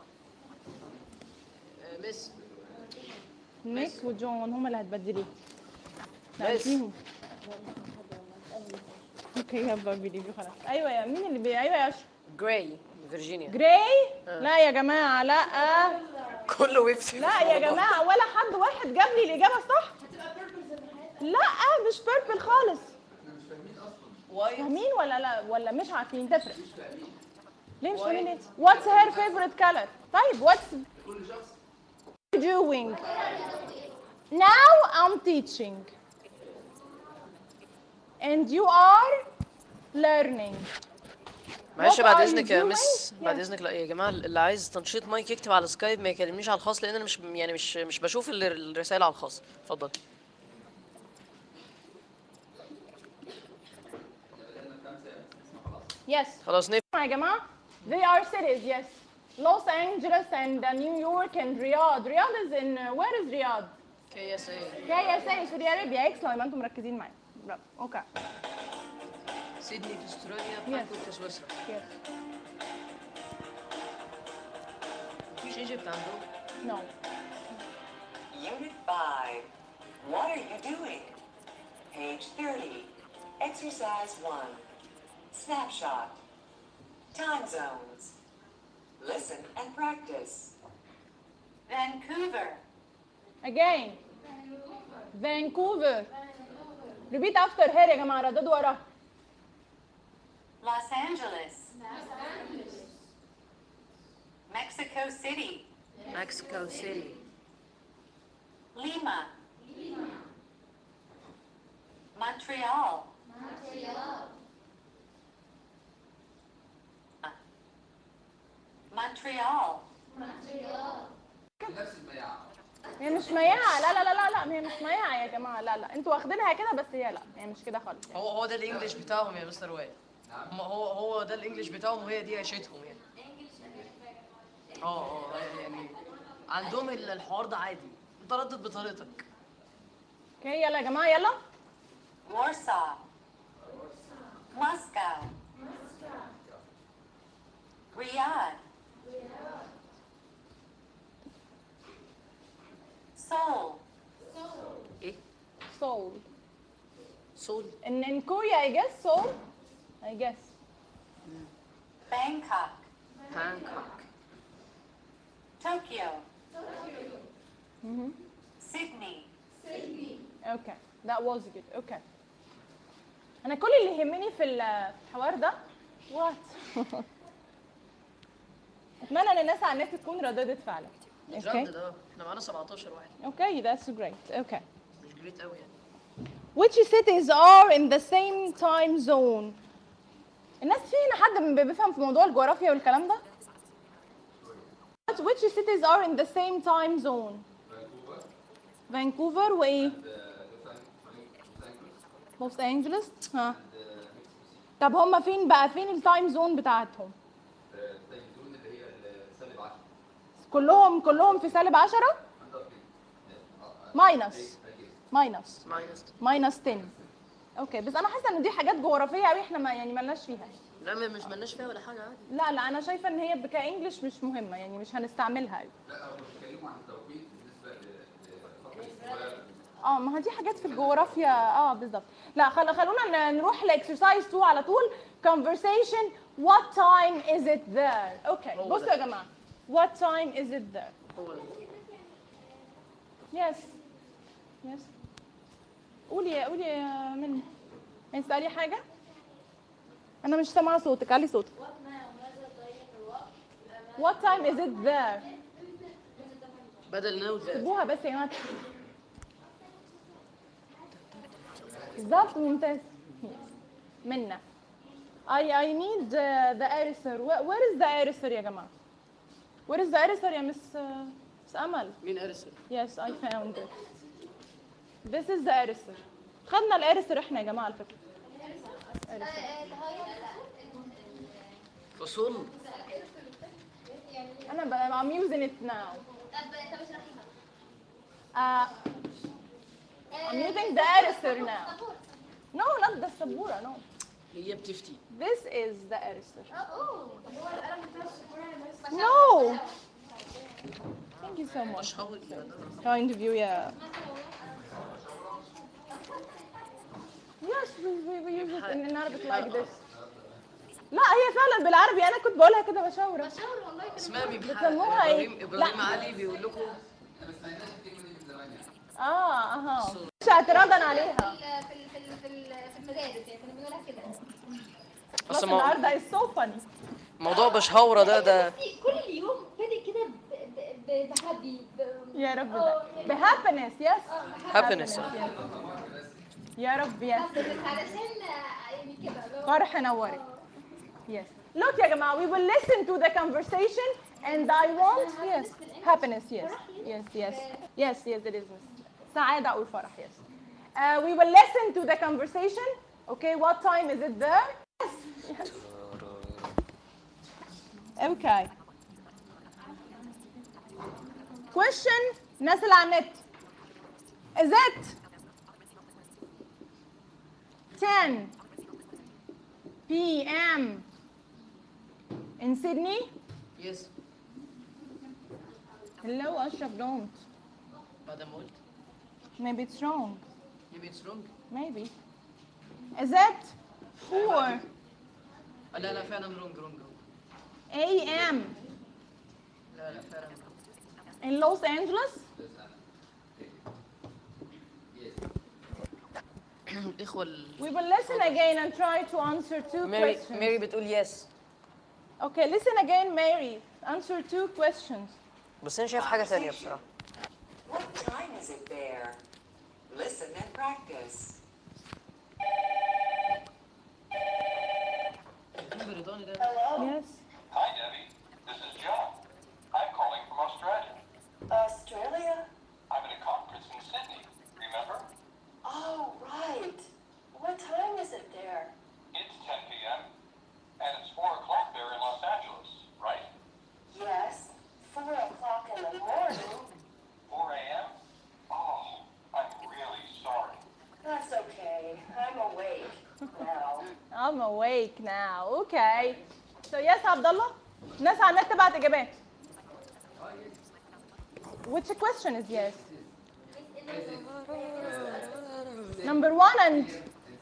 آه، مس نيك وجون هما اللي هتبدليه لا بس. فيهم اوكي يا بيليف خلاص ايوه يا مين اللي بي... ايوه يا اشرف جراي فيرجينيا جراي لا يا جماعه لا كله ويبسي لا يا جماعه ولا حد واحد جاب لي الاجابه الصح لا مش بيربل خالص وايت فاهمين ولا لا ولا مش عارفين تفرق ليه مش فاهمين ليه what's her favorite color طيب what's doing now I'm teaching and you are learning معلش What بعد are اذنك you يا doing? مس بعد Yeah. اذنك لا يا جماعه اللي عايز تنشيط مايك يكتب على سكايب ما يكلمنيش على الخاص لان انا مش يعني مش مش بشوف ال- الرسائل على الخاص اتفضل yes خلاص نف يا جماعة they are cities yes Los Angeles and uh, New York and Riyadh Riyadh is in uh, where is Riyadh كي اس اي KSA سعودي عربيا اكسلنت يبقى انتم مركزين معايا برافو اوكي سيدني في استراليا فرانكفورت في سويسرا yes مفيش ايجيبت عندهم no Unit 5. What are you doing? Page 30. Exercise 1. Snapshot. Time zones. Listen and practice. Vancouver. again Vancouver repeat after her يا جماعة رددوا وراها Los Angeles. Mexico City. مكسيكو سيتي Lima. Montreal. Montreal. نفس المياعة هي مش مياعة لا لا لا لا لا هي مش مياعة يا جماعة لا لا انتوا واخدينها كده بس هي لا هي مش كده خالص هو هو ده الانجليش بتاعهم يا مستر وائل هم- هو هو ده الانجليش بتاعهم وهي دي عيشتهم يعني اه اه يعني عندهم ال- الحوار ده عادي انت ردد بطريقتك اوكي يلا يا جماعة يلا Warsaw. Moscow. Riyadh. Seoul. سول In in Korea, I guess Seoul. I guess. Bangkok, بانكوك Tokyo, Mhm. Sydney, Okay, that was good. Okay. أنا كل اللي يهمني في ال- في الحوار ده what؟ أتمنى إن الناس على النت تكون رددت فعلا. مش Okay. ردد اه احنا معانا 17 واحد Okay, that's great. Okay. مش جريت قوي يعني Which cities are in the same time zone? الناس في هنا حد من بيفهم في موضوع الجغرافيا والكلام ده؟ Which cities are in the same time zone? فانكوفر وايه؟ لوس انجلوس ها طب هم فين بقى فين التايم زون بتاعتهم؟ التلفزيون اللي هي السالب 10 كلهم كلهم في سالب 10 ماينس ماينس ماينس ماينس 10 اوكي بس انا حاسه ان دي حاجات جغرافيه قوي احنا ما يعني مالناش فيها لا ما- مش مالناش فيها ولا حاجه عادي لا لا انا شايفه ان هي كانجلش مش مهمه يعني مش هنستعملها قوي لا هم بيتكلموا عن التوقيت بالنسبه ل- لفتره اه ما هي دي حاجات في الجغرافيا اه بالظبط لا خل... خلونا ن- نروح لاكسرسايز 2 على طول conversation what time is it there اوكي هو بصوا ده. يا جماعه what time is it there هو ده. yes yes قولي يا قولي يا منى عايز تسالي حاجه انا مش سامعه صوتك علي صوتك what time is it there بدل ناو ذات سيبوها بس يا جماعه بالظبط ممتاز منا I I need uh, the eraser where, where is the eraser يا جماعه where is the eraser يا مس مس امل مين ارسل yes I found it this is the eraser خدنا الارسر احنا يا جماعه على فكره فصول انا ب- I'm using it now طب طب اشرحيها uh, I'm using the eraser now no not the sabura no هي بتفتي this is the eraser اوه No. Thank you so much. اشهر Kind of you, yeah. Yes, we, we, we use it in, in Arabic like this. لا هي فعلا بالعربي انا كنت بقولها كده بشاورة بشاور والله كده اسمها بيبقى بتسموها إيه؟ ابراهيم ابراهيم لا. علي بيقول لكم انا ما سمعناش الكلمه دي من زمان يعني اه اها مش اعتراضا عليها في ال- في ال- في ال- في المدارس يعني كنا بنقولها كده بس اصل مو- النهارده is so funny موضوع بشهورة ده ده بصي، كل اليوم بادئ كده ب- ب- ب- بهابي ب- يا رب آه، ده يعني- بهابينس يس happiness يا رب يس بس بس علشان آه، يعني كده اللي هو- فرح نورك Yes. Look يا جماعة, we will listen to the conversation and I want yes happiness yes yes yes yes yes it is سعادة أو الفرح yes. Uh, we will listen to the conversation. Okay, what time is it there? Yes. yes. Okay. Question الناس اللي على النت. Is it 10 p.m. in Sydney? يس Hello, Ashraf, don't. بعد ما قلت Maybe it's wrong. maybe it's wrong Maybe. Is it 4 آه، لا لا فعلا wrong wrong wrong a.m. لا لا فعلا wrong. in Los Angeles? الاخوه ال- We will listen again and try to answer two ماري questions. ماري بتقول يس Okay, listen again, Mary. Answer two questions. بس انا شايف حاجه ثانيه بصراحه What time is it there? Listen and practice. البريطاني ده Yes. Hi, Debbie. This is John. I'm calling from Australia. Australia? I'm at a conference in Sydney. Remember? Oh, right. What time is it there? It's 10 p.m. and it's 4 o'clock there in Los Angeles, right? Yes, four o'clock in the morning. 4 a.m. Oh, I'm really sorry. That's okay. I'm awake now. I'm awake now. Okay. So yes, Abdullah. الناس على النت تبعت إجابات. Which question is yes? Number one and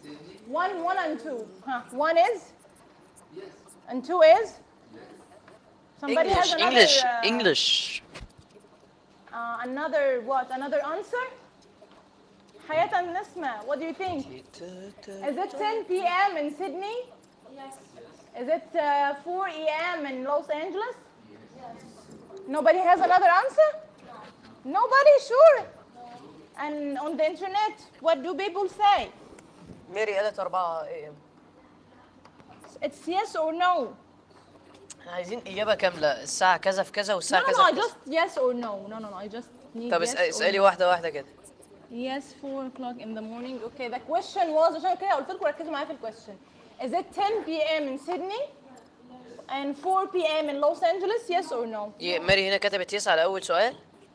One, one and two. Huh. One is? Yes. And two is? Somebody English, has another, English, uh, English. Uh, another what? Another answer? Hayat and Nisma, what do you think? Is it 10 p.m. in Sydney? Yes. Is it uh, 4 a.m. in Los Angeles? Nobody has another answer? Nobody? Sure. And on the internet, what do people say? ميري قالت 4 اي ام It's yes or no? احنا عايزين اجابه كامله الساعه كذا في كذا No, والساعه no, كذا no, I في كذا just yes or no. No, no, no, I just need طب yes اسأل- or اسالي no. واحده واحده كده Yes, 4 o'clock in the morning. Okay, the question was عشان كده قلت لكم ركزوا معايا في الكويشن. Is it 10 p.m. in Sydney and 4 p.m. in Los Angeles? Yes or no? ي- ماري هنا كتبت يس على اول سؤال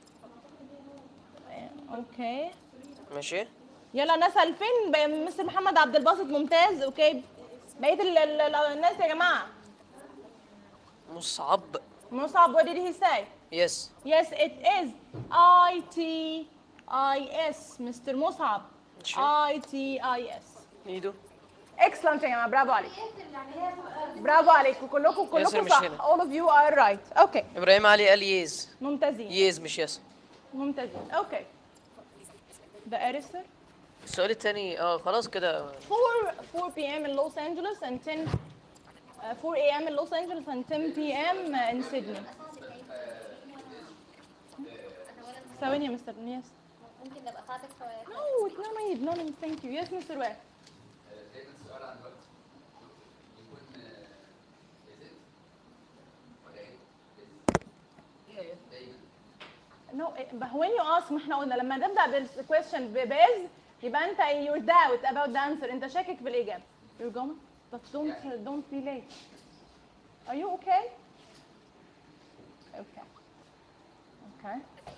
اوكي ماشي يلا نسأل فين ب- مستر محمد عبد الباسط ممتاز اوكي بقية ال- ال- ال- الناس يا جماعة مصعب مصعب what did he say? يس Yes, it is I T I S Mr. مصعب Sure. I T I S ميدو Excellent يا جماعة برافو عليك برافو عليكم كلكم ياسر كلكم مش صح هنا. all of you are right اوكي ابراهيم علي قال يز ممتازين يز مش يس ممتازين اوكي The editor السؤال التاني اه خلاص كده 4 4 p.m. in Los Angeles and 10 uh, 4 a.m. in Los Angeles and 10 p.m. in Sydney. ثواني يا مستر يس ممكن نبقى ساعتك سؤال No, no need, no need, thank you. Yes, Mr. Ware. دايما السؤال عن الوقت يكون is it ولا ايه؟ is دايما No, eh, but when you ask ما احنا قلنا لما نبدأ بالquestion بباز يبقى أنت you're doubt about the answer أنت شاكك في الإجابة. You're going? But don't don't be late. Are you okay? Okay. Okay.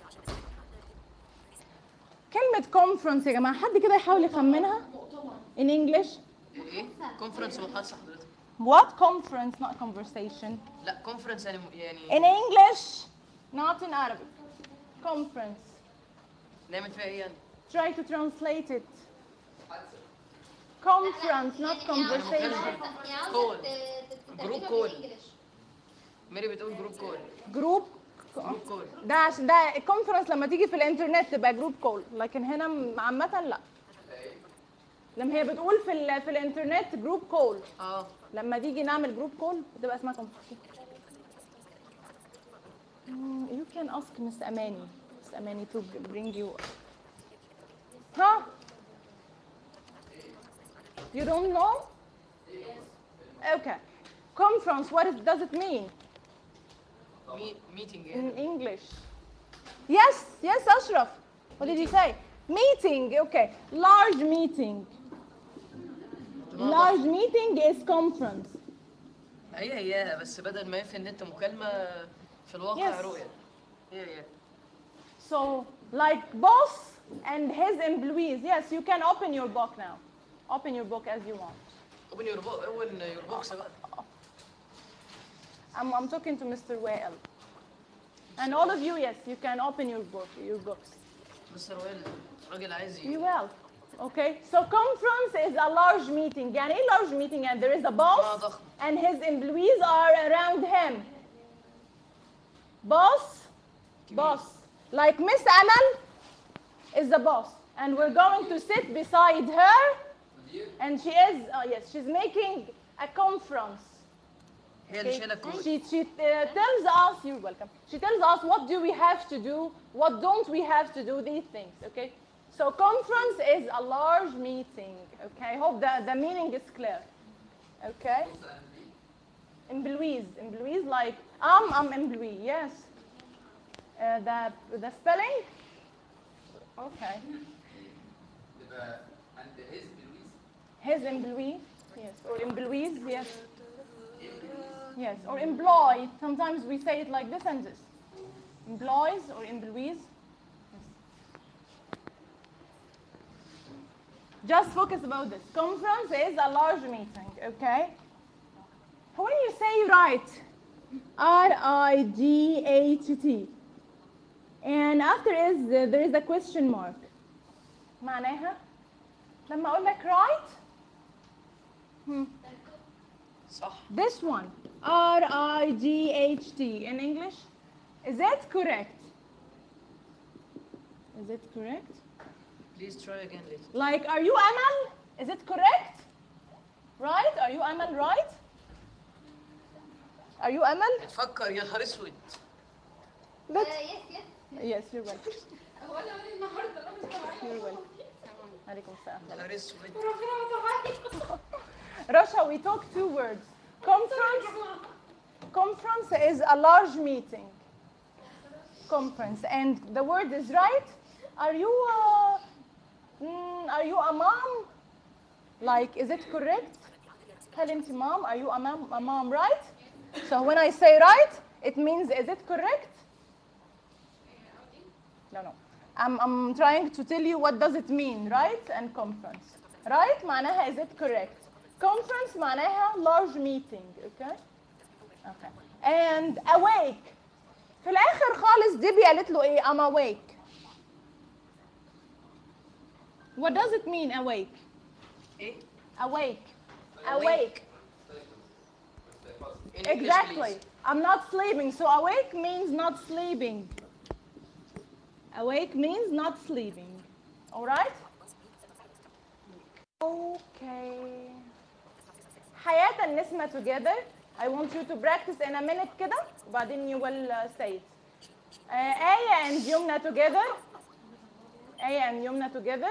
كلمة conference يا جماعة حد كده يحاول يخمنها in English ايه كونفرنس محادثه حضرتك what conference not conversation لا كونفرنس يعني يعني in English not in Arabic conference نعمل فيها ايه يعني try to translate it conference not conversation كول جروب كول ميري بتقول جروب كول جروب جروب كول ده عشان ده الكونفرنس لما تيجي في الانترنت تبقى جروب كول لكن هنا م- عامة لا لما هي بتقول في ال في الانترنت جروب كول اه لما تيجي نعمل جروب كول بتبقى اسمها conference Mm, you can ask Miss Amani Miss Amani to bring you huh you don't know okay conference what is, does it mean ميتنج in English. Yes, yes, Ashraf. What did you say? Meeting, okay. Large meeting. Large meeting is conference. هي هي بس بدل ما في النت مكالمه في الواقع Yes. رؤيه هي هي So, like boss and his employees. Yes, you can open your book now. Open your book as you want. اوبن يور بوك اوبن يور بوكس بقى I'm, I'm talking to Mr. Wael. And all of you, yes, you can open your book, your books. مستر وائل راجل عايز You will. Okay, so conference is a large meeting. يعني ايه large meeting? And there is a boss ضخم. and his employees are around him. Boss, boss. Like Miss Amal is the boss. And we're going to sit beside her. And she is, oh yes, she's making a conference. هي اللي شايله الكروت She, she uh, tells us, you're welcome. She tells us what do we have to do, what don't we have to do, these things, okay? So conference is a large meeting, okay? I hope that the meaning is clear, okay? Employees, employees like, I'm, I'm employee, yes. Uh, the, the spelling? Okay. تبقى عند his بلويز His employee, yes, or employees, yes. Yes, or employ. Sometimes we say it like this and this. Employees or employees. Yes. Just focus about this. Conference is a large meeting, okay? When you say right, R-I-G-H-T, and after is there is a question mark. معناها لما اقول لك right صح This one. R I G H T in English. Is that correct? Is it correct? Please try again later. Like, are you Amal? Is it correct? Right? Are you Amal right? Are you Amal? فكر يا نهار اسود Let's. يس يس Yes, you're welcome. هو انا اقول النهارده انا مش You're welcome. عليكم السلام. يا نهار اسود Russia, we talk two words. Conference. Conference is a large meeting. Conference, and the word is right. Are you uh, mm, are you a mom? Like, is it correct? هل أنت mom? Are you a mom? A mom, right? So when I say right, it means is it correct? No, no. I'm, I'm trying to tell you what does it mean, right? And conference. Right معناها is it correct? Conference معناها large meeting, okay? Okay. And awake. في الآخر خالص ديبي قالت له إيه؟ I'm awake. What does it mean awake? ايه Awake. Awake. In English, Exactly. please. I'm not sleeping. So awake means not sleeping. Awake means not sleeping. All right? Okay. حياة النسمة together. I want you to practice in a minute كده وبعدين you will uh, say it. Uh, آية and يمنى together. آية and يمنى together.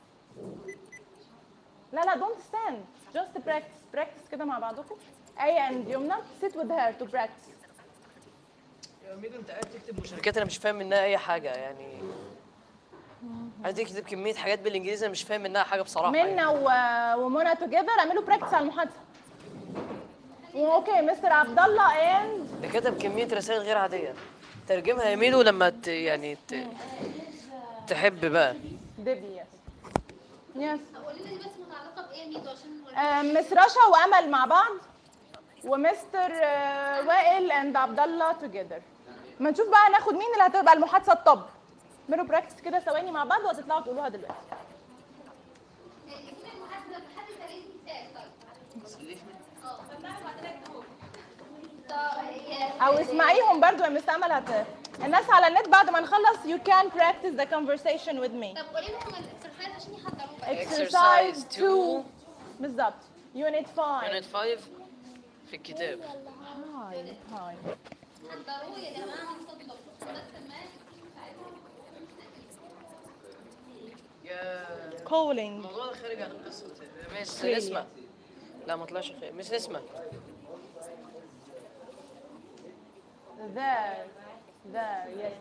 لا لا don't stand. Just practice. Practice كده مع بعضكم. آية and يمنى sit with her to practice. يا ميدو انت قاعد تكتب مشاركات انا مش فاهم منها اي حاجه يعني قاعد تكتب كميه حاجات بالانجليزي انا مش فاهم منها حاجه بصراحه يعني. منا و- ومنى together اعملوا practice على المحادثة. اوكي مستر عبد الله and ده كتب كميه رسائل غير عاديه ترجمها يا ميدو لما ت... يعني ت... تحب بقى ديبي يس. يس. قولي لي بس متعلقه بايه يا ميدو عشان نوريك. آه، مس رشا وامل مع بعض ومستر آه، وائل اند عبد الله توجذر ما نشوف بقى ناخد مين اللي هتبقى المحادثه الطب اعملوا براكتس كده ثواني مع بعض وهتطلعوا تقولوها دلوقتي الجمله المحاسبه بحد ثلاث مثال طيب اه او اسمعيهم برضو يا مس امل هت الناس على النت بعد ما نخلص you can practice the conversation with me طب قولي لهم الاكسرسايز عشان يحضروه exercise Exercise 2 بالظبط unit 5 يونت 5 في الكتاب هاي هاي حضروه يا جماعه من فضلكم بس ما يا calling الموضوع ده خارج عن القصه مس خير. نسمه لا ما طلعش خير مس نسمه There, there, yes.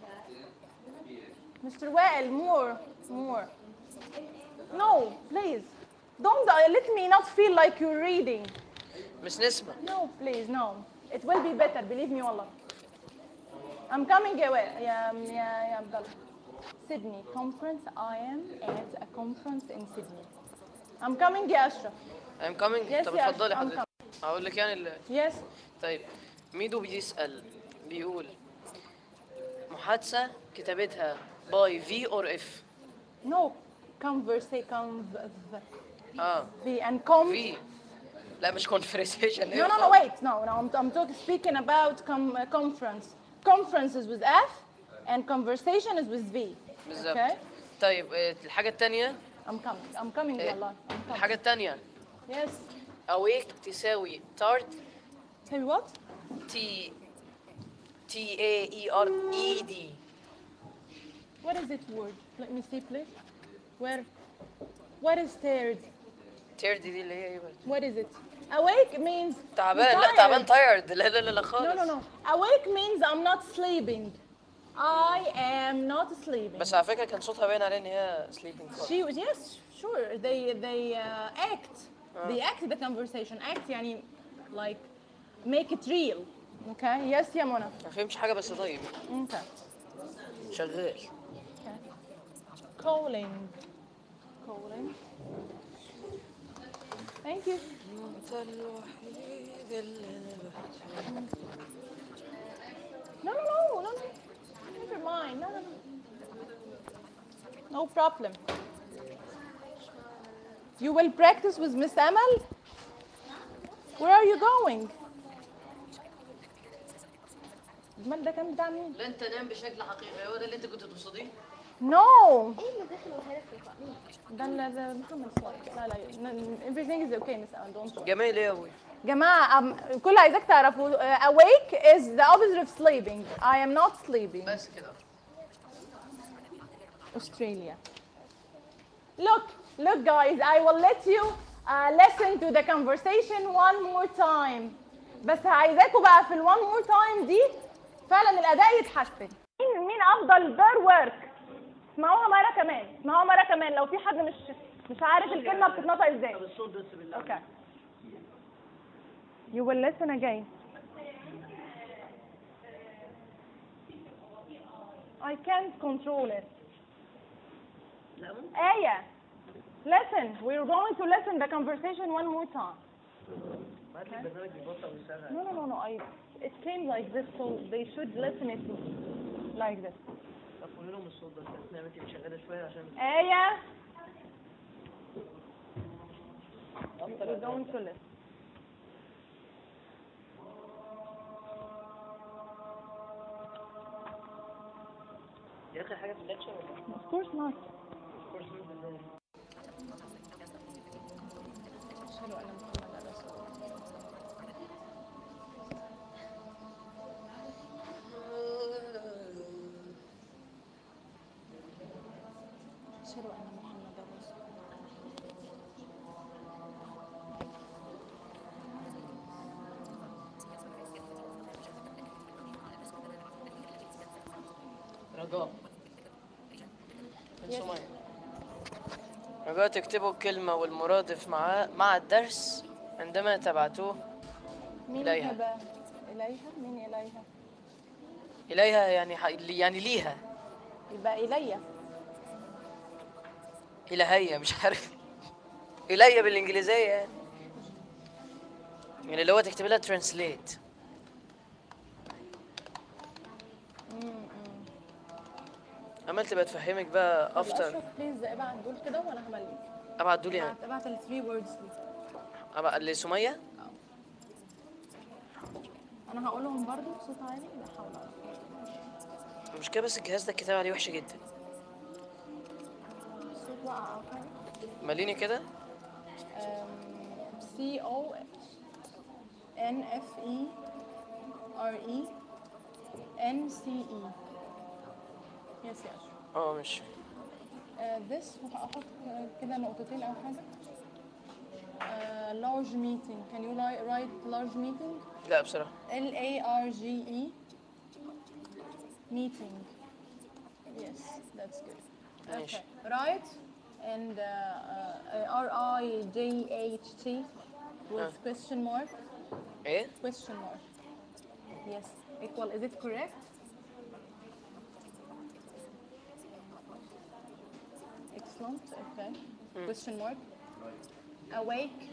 Mr. Wael, more, more. No, please. Don't uh, let me not feel like you're reading. مس نسمه No, please, no. It will be better, believe me, والله. I'm coming يا Wael, يا يا يا عبد الله. Sydney conference. I am at a conference in Sydney. I'm coming يا أشرف. I'm coming Yes, طب yes, اتفضلي I'm حضرتك هقول لك يعني ال... Yes. طيب ميدو بيسأل بيقول محادثة كتابتها باي في اور اف No. Converse, conv, اه the and com. في لا مش conversation No, no, no, wait. No, no. I'm, I'm talking, speaking about com, uh, conference. Conference is with F, and conversation is with V. بالظبط Okay? طيب آه، الحاجة التانية I'm coming. I'm coming, إيه؟ والله. I'm coming. الحاجة التانية Yes. awake تساوي tart Say what? T T A E R E D What is it word? Let me see, please. Where? What is tired? تيرد دي اللي هي ايه بقى؟ What is it? Awake means تعبان لا tired. تعبان tired لا لا لا لا خالص No, no, no. Awake means I'm not sleeping. I am not sleeping. بس على فكرة كان صوتها باين عليه ان هي sleeping خالص. She was yes, sure. They they uh, act. They act the conversation. Act يعني like make it real. Okay. Yes, يا منى. ما فهمش حاجة بس طيب Okay. شغال Calling. Calling. Thank you. انت الوحيد اللي انا No, no, no, no, no. Never mind. No, no, no. No problem. You will practice with Miss Amal Where are you going? المال ده كان بتاع مين؟ لا انت نام بشكل حقيقي هو ده اللي انت كنت تقصديه No ايه اللي داخل وهدف في القانون ده ال- ده محمد صالح لا لا ن- everything is okay miss Anne, don't worry جميل ايه يا ابوي جماعة um, كل اللي عايزاك تعرفوا uh, awake is the opposite of sleeping I am not sleeping بس كده Australia Look look guys I will let you uh, listen to the conversation one more time بس عايزاكوا بقى في ال one more time دي فعلا الأداء يتحسن مين مين أفضل their work اسمعوها مرة كمان اسمعوها مرة كمان لو في حد مش مش عارف الكلمة بتتنطق ازاي الصوت بس بالله Okay. You will listen again. I can't control it. لا ممكن Aya, listen. We're going to listen the conversation one more time. ما في برنامج بيبطل ويشغل No, no, no, no. I. It came like this, so they should listen it like this. طب قولي لهم الصوت بس اثناء ما انت مشغله شويه عشان Aya. We're going to listen. دي اخر حاجه في الليكشر ولا Of course not. كورس ازاي أشهد أن محمدا رسول الله. أشهد أن محمدا رسول الله. رجاء من سمية رجاء تكتبوا الكلمة والمرادف مع مع الدرس عندما تبعتوه مين إليها. هبة؟ إليها؟ مين إليها؟ إليها يعني ح... يعني ليها يبقى إليا إلهية مش عارف إليا بالإنجليزية يعني يعني اللي هو تكتب لها ترانسليت أمل تبقى تفهمك بقى أفتر أشرف بليز ابعت دول كده وأنا همليك أبعت دول يعني ابعت ابعت الثري ووردز دي أبعت لسمية أنا هقولهم برضو بصوت عالي لا حول ولا قوة المشكلة بس الجهاز ده الكتابة عليه وحشة جدا الصوت وقع أو حاجة ماليني كده C O N F E R E N C E يس يس اه مش uh, this هحط كده نقطتين أو حاجة uh, large meeting can you li- write large meeting لا بصراحة L A R G E meeting yes that's good ماشي Okay, right? And uh, uh, R I J H T with Ah. question mark. إيه؟ Question mark. Yes. Equal. Is it correct? Excellent. Okay. Question mark. Awake.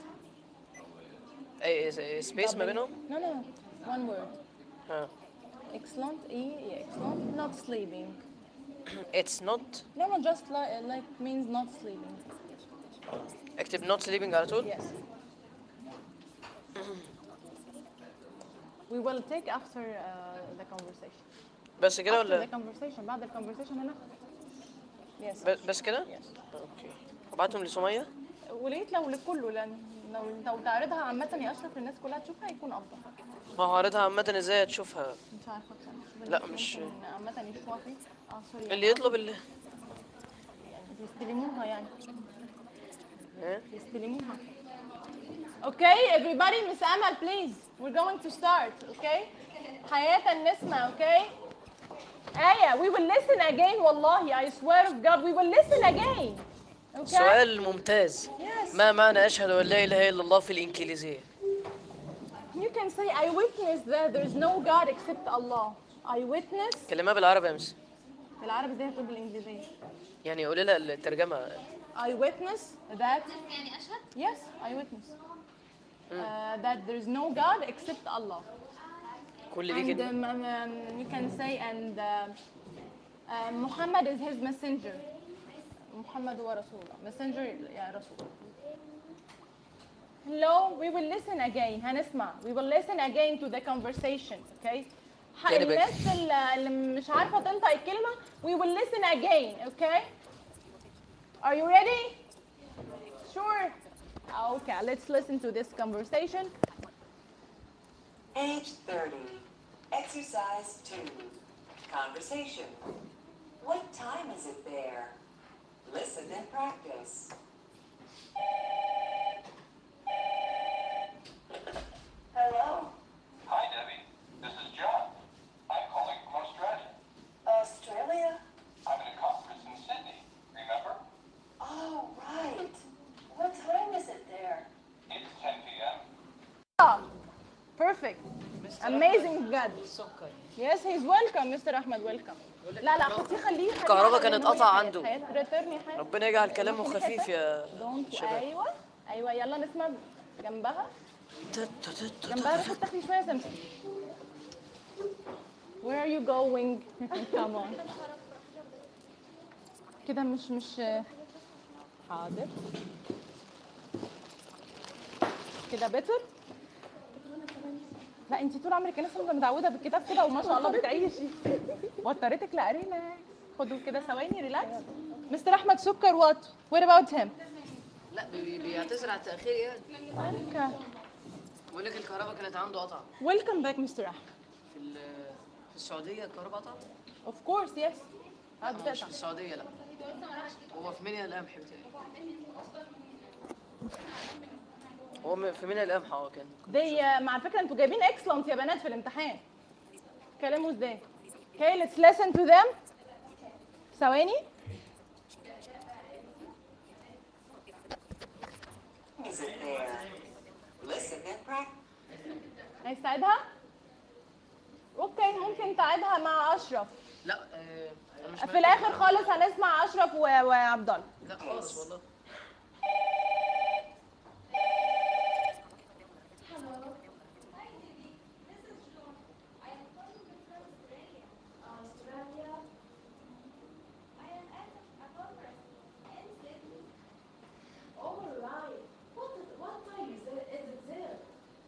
أي إيه سبيس ما double- بينهم؟ No, no. One word. ها Excellent. E. Yeah, excellent. Not sleeping. It's not No, no. Just like like means not sleeping. اكتب not sleeping على طول Yes. We will take after uh, the conversation. بس كده After the ولا conversation بعد ال conversation هنا. Yes. ب- بس كده؟ Yes. اوكي ابعتهم لسمية ولقيت لو لكله لان لو لو تعرضها عامة يا اشرف للناس كلها تشوفها يكون افضل. ما هو عارضها عامة ازاي هتشوفها مش عارفة بصراحة. شوف لا، الناس مش- ممكن عامة يشوفوها فين. اه سوري. اللي يطلب اللي يعني يستلموها يعني. إيه؟ يستلموها. Okay, everybody, Miss Amal, please. We're going to start, okay? حياة النسمة, okay? آية, we will listen again, والله, I swear of God, we will listen again. Okay? سؤال ممتاز Yes. ما معنى أشهد أن لا إله إلا الله في الإنجليزية؟ You can say, I witness that there is no God except Allah. I witness. كلمة بالعربي يا مس بالعربي زي هتقول بالإنجليزية. يعني قولي لها الترجمة I witness that, يعني اشهد yes, I witness. Uh, that there is no God except Allah. كل دي And كده um, um, you can say, and uh, uh, Muhammad is his messenger. محمد هو رسول الله. Messenger يا رسول. Hello, we will listen again. هنسمع. We will listen again to the conversation, okay? ح- تاني بقى. الناس اللي اللي مش عارفة تنطق الكلمة, we will listen again, okay? Are you ready? Sure. Okay, let's listen to this conversation. Page 30. Exercise 2. Conversation. What time is it there? Listen and practice. Hello, Hi, Debbie. This is John. I'm calling from Australia. Australia? I'm at a conference in Sydney. Remember? Oh, right. What time is it there? It's 10 p.m. Ah, perfect. Amazing بجد. السكر Yes, he's welcome, Mr. Ahmed, welcome. لا لا خديه خليه خليه الكهرباء على كانت إن هو قطع يحيى. عنده. حياة return يا حياة. ربنا يجعل كلامه خفيف يا Don't شباب ايوه ايوه يلا نسمع جنبها جنبها روحي تاخدي شويه سمسم Where are you going? Come on. كده مش مش حاضر كده بيتر لا انت طول عمرك لسه متعوده بالكتاب كده وما شاء الله بتعيشي وترتك لا ريلاكس خدوا كده ثواني ريلاكس مستر احمد سكر وات وات اباوت هيم لا بي- بيعتذر على التاخير يعني اوكي بيقول لك الكهرباء كانت عنده قطع ويلكم باك مستر احمد في ال- في السعوديه الكهرباء قطع اوف كورس يس لا، هو مش في السعوديه لا هو في منيا القمح بتاعي هو م- في منيا القمح اه كان دي مع فكره انتوا جايبين اكسلنت يا بنات في الامتحان كلموا ازاي اوكي ليتس listen to them ثواني Is it there? Listen and practice. عايز تعيدها اوكي ممكن تعيدها مع اشرف لا آه، أنا مش في مركز الاخر معاه. خالص هنسمع اشرف و- وعبد الله لا خالص والله Australia? I am at a conference in Sydney. All right. What, what time is it, is it there?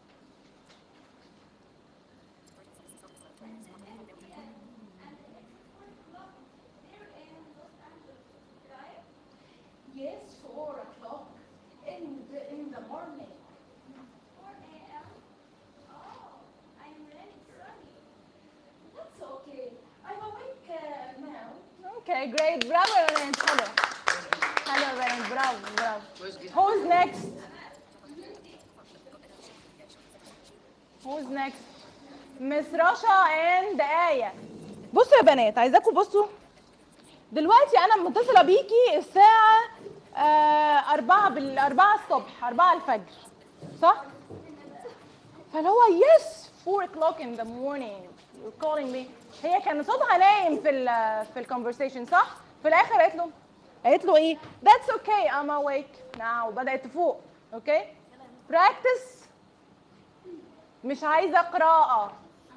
Yes, four o'clock in the, in the morning. 4 a.m. Oh, I'm really sorry. That's okay. I'm awake uh, now. اوكي جريت برافو يا بنات حلو حلو يا بنات برافو برافو كويس جدا Who's next? Who's next? مس رشا and آية. بصوا يا بنات عايزاكم بصوا. دلوقتي أنا متصلة بيكي الساعة آه أربعة بال أربعة الصبح أربعة الفجر صح؟ فاللي هو yes 4 o'clock in the morning you're calling me هي كان صوتها نايم في ال في الكونفرسيشن صح؟ في الآخر قالت له قالت له إيه؟ That's okay I'm awake now بدأت تفوق أوكي؟ practice مش عايزة قراءة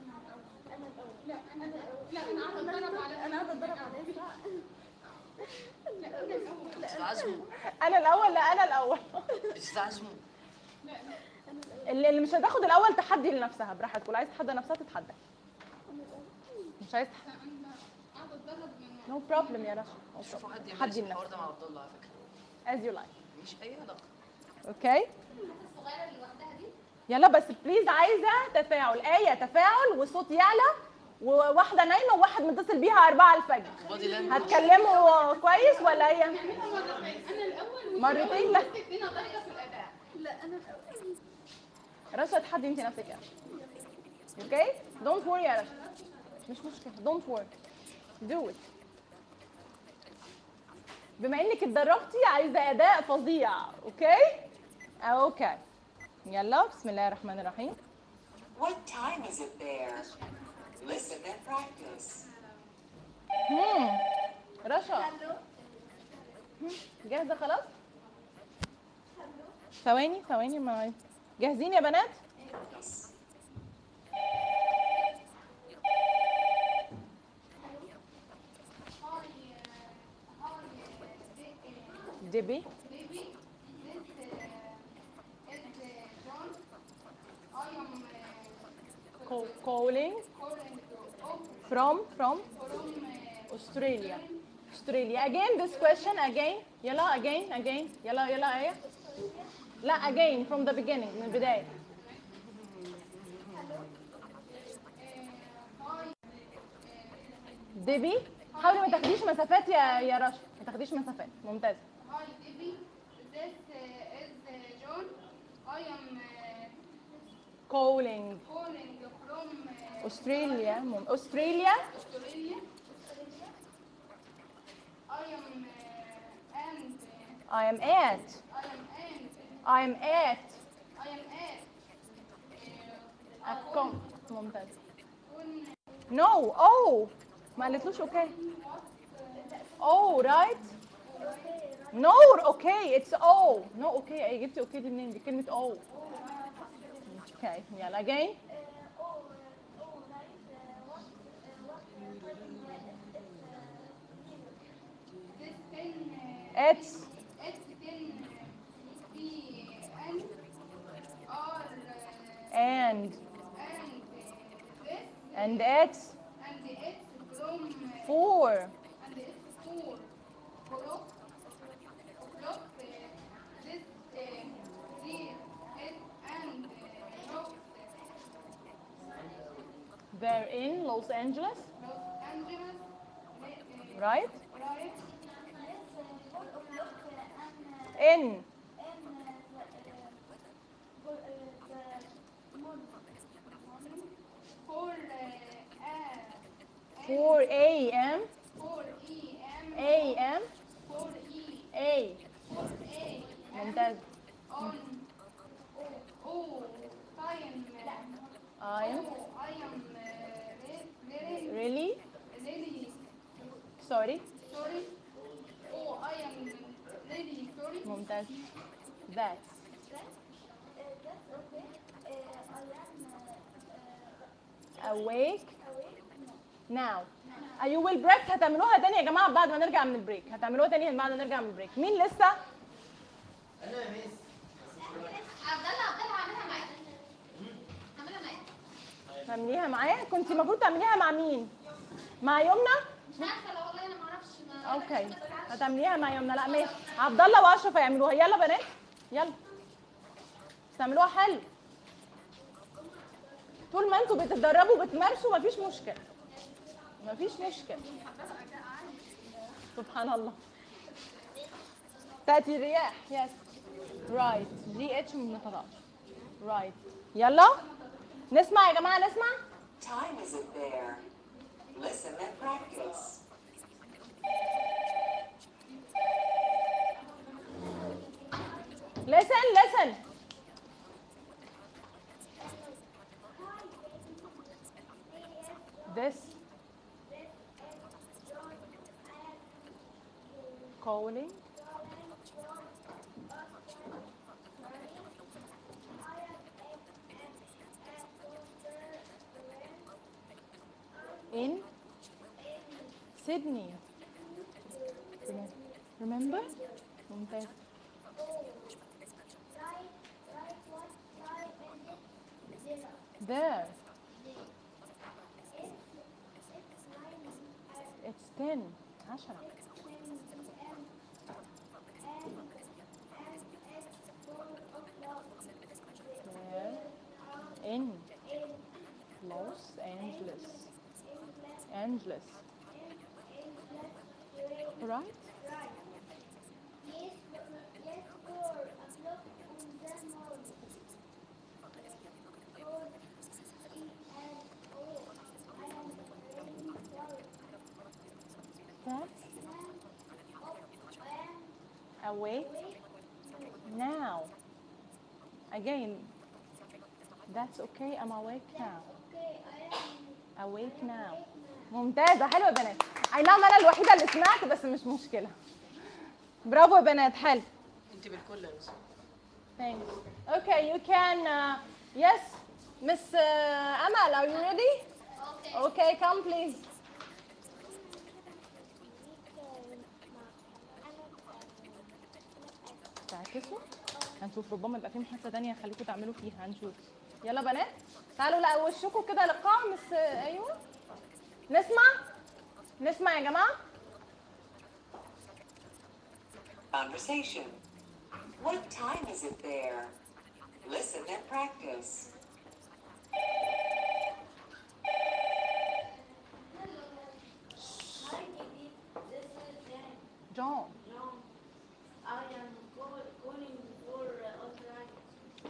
بتتعزموا أنا الأول لا أنا الأول بتتعزموا اللي اللي مش هتاخد الأول تحدي لنفسها براحتك واللي عايز تحدى نفسها تتحدى مش عايز نو بروبلم يا رشا no شوفوا problem. حد يمارس تحدي الحوار لنفسك ده مع عبد الله على فكره as you like مش اي علاقه اوكي يلا بس بليز عايزه تفاعل ايه تفاعل والصوت يعلى وواحده نايمه وواحد متصل بيها 4 الفجر بودي لانجوج هتكلموا كويس ولا هي مرتين لا رشا تحدي انت نفسك يعني اوكي دونت وري يا رشا مش مشكله دونت وري دو ات بما انك اتدربتي عايزه اداء فظيع اوكي اوكي يلا بسم الله الرحمن الرحيم What time is it there? Listen and practice. مم. رشا مم. جاهزه خلاص ثواني ثواني ما جاهزين يا بنات دبي calling from from Australia Australia again this question again يلا again again يلا يلا ايه لا again from the beginning من البداية ديبي حاولي ما تاخديش مسافات يا يا رشا ما تاخديش مسافات ممتاز Hi, Debbie. This uh, is uh, John. I am uh, calling calling from uh, Australia مم- Australia Australia. I am uh, and uh, I am at I am and I am at I am at uh, at com ممتاز on No oh ما قالتلوش اوكي Oh right No okay it's oh no okay ايه جبتي اوكي دي منين دي كلمة oh Okay يلا again this pen uh, it's it's pen B and R uh, and and uh, this and it's and it's from uh, four and it's four o'clock o'clock uh, this uh, here it and uh, rock they're in Los Angeles Los Angeles uh, right right in four uh, 4 a.m. four E M a.m. four E a four A ممتاز on oh time I am oh I am uh, re- very really really sorry sorry oh I am really sorry ممتاز that's awake now Uh, you will break هتعملوها تاني يا جماعه بعد ما نرجع من البريك هتعملوها تاني بعد ما نرجع من البريك مين لسه انا يا ميس عبد الله عبد الله هعملها معاك هعملها معاك تعمليها معايا كنت المفروض تعمليها مع مين مع يمنى مش عارفه لا والله انا ما اعرفش ما اوكي هتعمليها مع يمنى لا ماشي عبد الله واشرف هيعملوها يلا بنات يلا بس تعملوها حلو طول ما انتوا بتتدربوا وبتمارسوا مفيش مشكله مفيش مشكله سبحان الله تاتي الرياح يس رايت جي اتش ما بنطلعش رايت يلا نسمع يا جماعه نسمع Time is it there? Listen and practice. listen listen this calling in Sydney remember ممتاز There. It's 10 عشرة There. In Los Angeles. Angeles. Right? That's awake now. Again, that's okay. I'm awake now. Awake now. ممتازة حلوة يا بنات. أي نعم أنا الوحيدة اللي سمعت بس مش مشكلة. برافو يا بنات حلو. انت بالكل يا مس Thanks. Okay, you can. Uh, yes, Miss uh, Amal, are you ready? اوكي Okay, come please. تعكسوا هنشوف ربما يبقى في محادثة تانية خليكم تعملوا فيها هنشوف يلا بنات تعالوا لا وشكوا كده للقاع مس ايوه نسمع نسمع يا جماعه Conversation. What time is it there? Listen and practice. Hi, Didi. This is Jan. جون John. I am call, calling for uh, arthritis.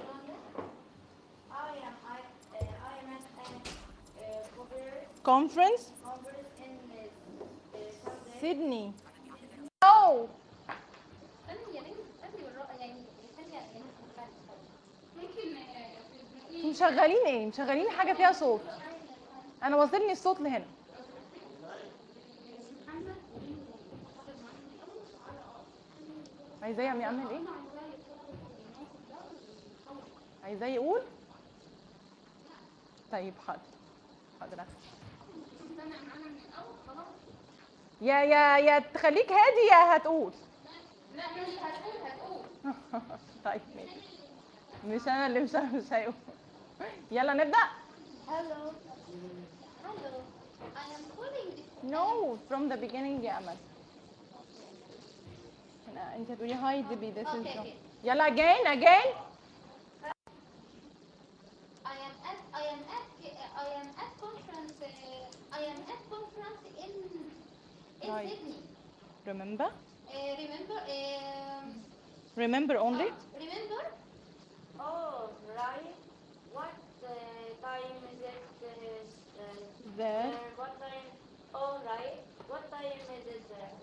I am I, uh, I am at a uh, conference كونفرنس conference in uh, uh, Sunday. سيدني او استني يا بنت استني والرأي يعني ثانية يعني ممكن انتوا مشغلين ايه مشغلين حاجه فيها صوت انا واصلني الصوت لهنا عايزاه يعمل يعمل ايه عايزاه يقول طيب حاضر حاضر يا يا يا تخليك هادي يا هتقول لا مش هتقول هتقول طيب ماشي مش انا اللي مش مش هيقول يلا نبدا Hello. Hello. I am calling No, from the beginning يا أمل. أنا أنت تقولي هاي ديبي this is Okay, John. okay. يلا again again. I am at I am at I am at conference uh, I am at conference in in Right. Sydney. Remember? Uh, remember um, Remember only? remember Oh, right. What uh, time is it? Uh, uh, There. there? What time? Oh, right. What time is it there?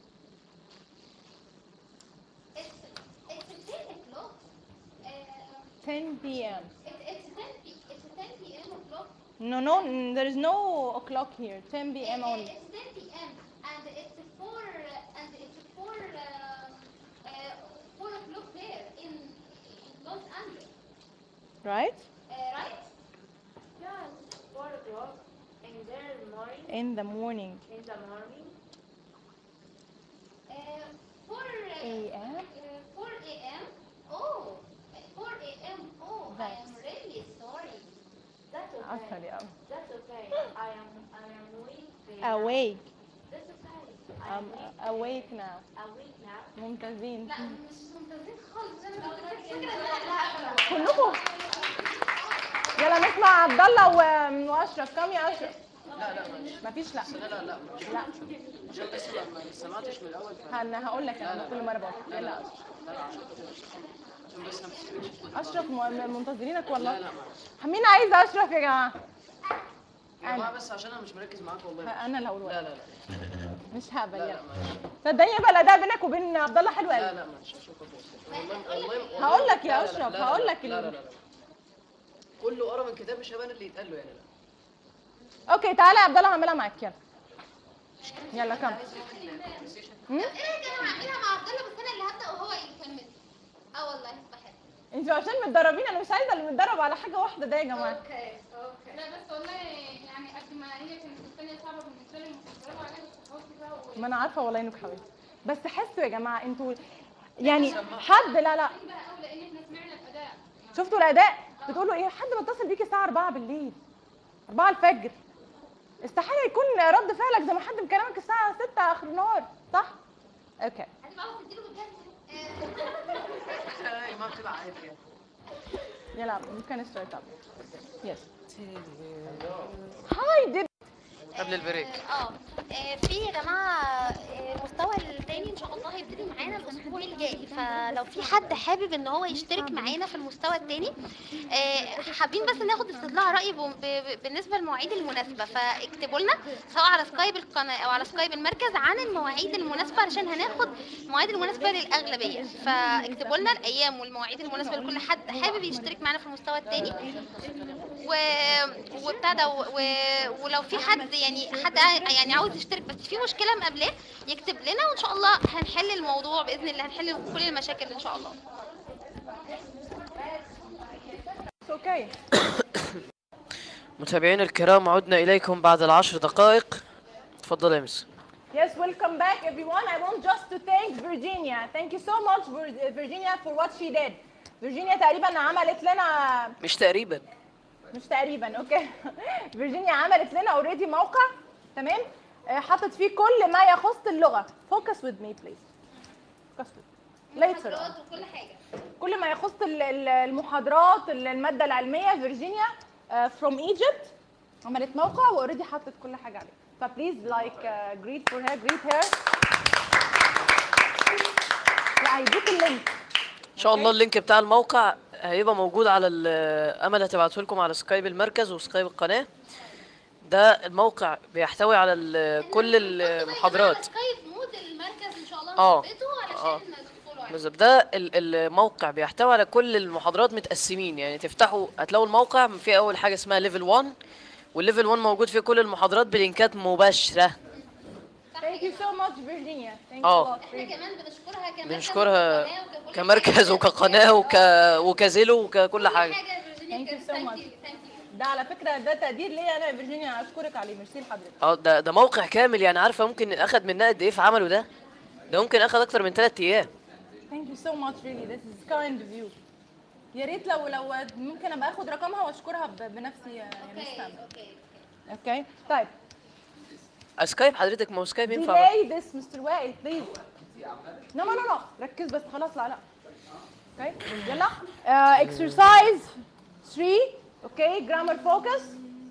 it's it's 10 o'clock. Uh, 10 p.m. it's it's 10 p- it's 10 p.m. o'clock. No, no, mm, there is no o'clock here. 10 p.m. Uh, only. It's 10 p.m. and it's four uh, and it's four um, uh, four o'clock there in Los Angeles, Right? uh, right? Yeah, four o'clock in the morning. In the morning. In the morning. Uh, 4 uh, A.m. uh, 4 a.m. Oh, uh, 4 a.m. Oh, I That's- am really sorry. That's okay. عسل يا أمل. That's okay. I am I am weak. Awake. That's okay. I am I'm weak. awake now. awake now. ممتازين. لا مش ممتازين خالص انا كنت فاكره لا كلكم يلا نسمع عبد الله و- واشرف كم يا اشرف؟ لا لا معلش مفيش لا لا لا لا معلش. لا عشان لسه ما- ما سمعتش من الاول ف- انا هقول لك لا انا لا كل مره بقول لا لا يلا لا لا عشان عشان بس ما تسمعش اشرف م- منتظرينك لا والله لا معلش مين عايز اشرف يا جماعه يا جماعه بس عشان انا مش مركز معاك والله انا اللي هقول لا لا لا مش هقبل لا لا يلا معلش صدقني بقى لا ده بينك وبين عبد الله حلو لا قوي لا معلش عشان خاطر والله والله هقول لك يا لا لا لا أشرف، لا لا هقول لا لك لا لا ال- لا لا كله قرا من كتاب مش هبان اللي يتقال له يعني لا اوكي تعالى يا عبد الله هعملها معاك يلا يلا كمل هم؟ ايه يا جماعه اعملها مع عبد الله بس انا اللي هبدا وهو يكمل اه والله بحب انتوا عشان متدربين انا مش عايزه اللي متدرب على حاجه واحده ده يا جماعه اوكي اوكي لا بس والله يعني قد ما هي كانت الثانية صعبة بالنسبة لي متدربة عليها بس حاولت بقى و- ما انا عارفه والله انك حاولت بس حسوا يا جماعه انتوا يعني حد لا لا بقى أوي لأن احنا سمعنا الأداء شفتوا الاداء بتقولوا ايه حد متصل بيكي الساعه 4 بالليل 4 الفجر استحاله يكون رد فعلك زي ما حد مكلمك الساعه 6 اخر النهار صح اوكي هتبقى عاوز تديله بالجد يا جماعه بتبقى عادي يعني يلا you can start up yes هاي دي قبل البريك اه آه، في يا جماعه آه، المستوى التاني ان شاء الله هيبتدي معانا الاسبوع الجاي فلو في حد حابب ان هو يشترك معانا في المستوى التاني آه، حابين بس ناخد استطلاع راي ب- ب- بالنسبه للمواعيد المناسبه فاكتبوا لنا سواء على سكايب القناه او على سكايب المركز عن المواعيد المناسبه علشان هناخد المواعيد المناسبه للاغلبيه فاكتبوا لنا الايام والمواعيد المناسبه لكل حد حابب يشترك معانا في المستوى التاني و... وابتدى و... و... ولو في حد يعني حد ع- يعني عاوز يشترك بس في مشكله مقابلاه يكتب لنا وان شاء الله هنحل الموضوع باذن الله هنحل كل المشاكل ان شاء الله اوكي متابعينا الكرام عدنا اليكم بعد العشر دقائق تفضل يا مس Yes, welcome back everyone. I want just to thank Virginia. Thank you so much Vir- Virginia for what she did. Virginia تقريبا عملت لنا مش تقريبا مش تقريبا اوكي فيرجينيا عملت لنا اوريدي موقع تمام آه، حطت فيه كل ما يخص اللغه فوكس وذ مي بليز فوكس later محاضرات وكل حاجه كل ما يخص ال- ال- المحاضرات ال- الماده العلميه فيرجينيا فروم ايجيبت عملت موقع واوريدي حطت كل حاجه عليه فبليز لايك جريت فور هير جريت هير لا هيديك اللينك ان شاء الله اللينك بتاع الموقع هيبقى موجود على ال- امل هتبعته لكم على سكايب المركز وسكايب القناه ده الموقع بيحتوي على ال- كل المحاضرات سكايب مود المركز ان شاء الله آه. نثبته آه. علشان تدخلوا عليه بالظبط ده ال- الموقع بيحتوي على كل المحاضرات متقسمين يعني تفتحوا هتلاقوا الموقع في اول حاجه اسمها ليفل 1 والليفل 1 موجود فيه كل المحاضرات بلينكات مباشره Thank you so much Virginia. Thanks آه. a lot. احنا كمان بنشكرها كمركز بنشكرها وكقناة وككل كمركز حاجة. وكقناه وك... وكزيلو وككل حاجه حاجه يا فيرجينيا Thank you بجد. so Thank much. you. Thank you. ده على فكره ده تقدير ليا انا يا فيرجينيا اشكرك عليه ميرسي لحضرتك اه ده ده موقع كامل يعني عارفه ممكن اخد مننا قد ايه في عمله ده ده ممكن اخد اكتر من 3 ايام Thank you so much really this is kind of you يا ريت لو لو ممكن ابقى اخد رقمها واشكرها ب- بنفسي يا يا مس اوكي سام اوكي اوكي طيب سكايب حضرتك ما هو سكايب ينفع delay this Mr. وائل please no no no no ركز بس خلاص لا لا اوكي يلا uh, exercise 3 اوكي grammar focus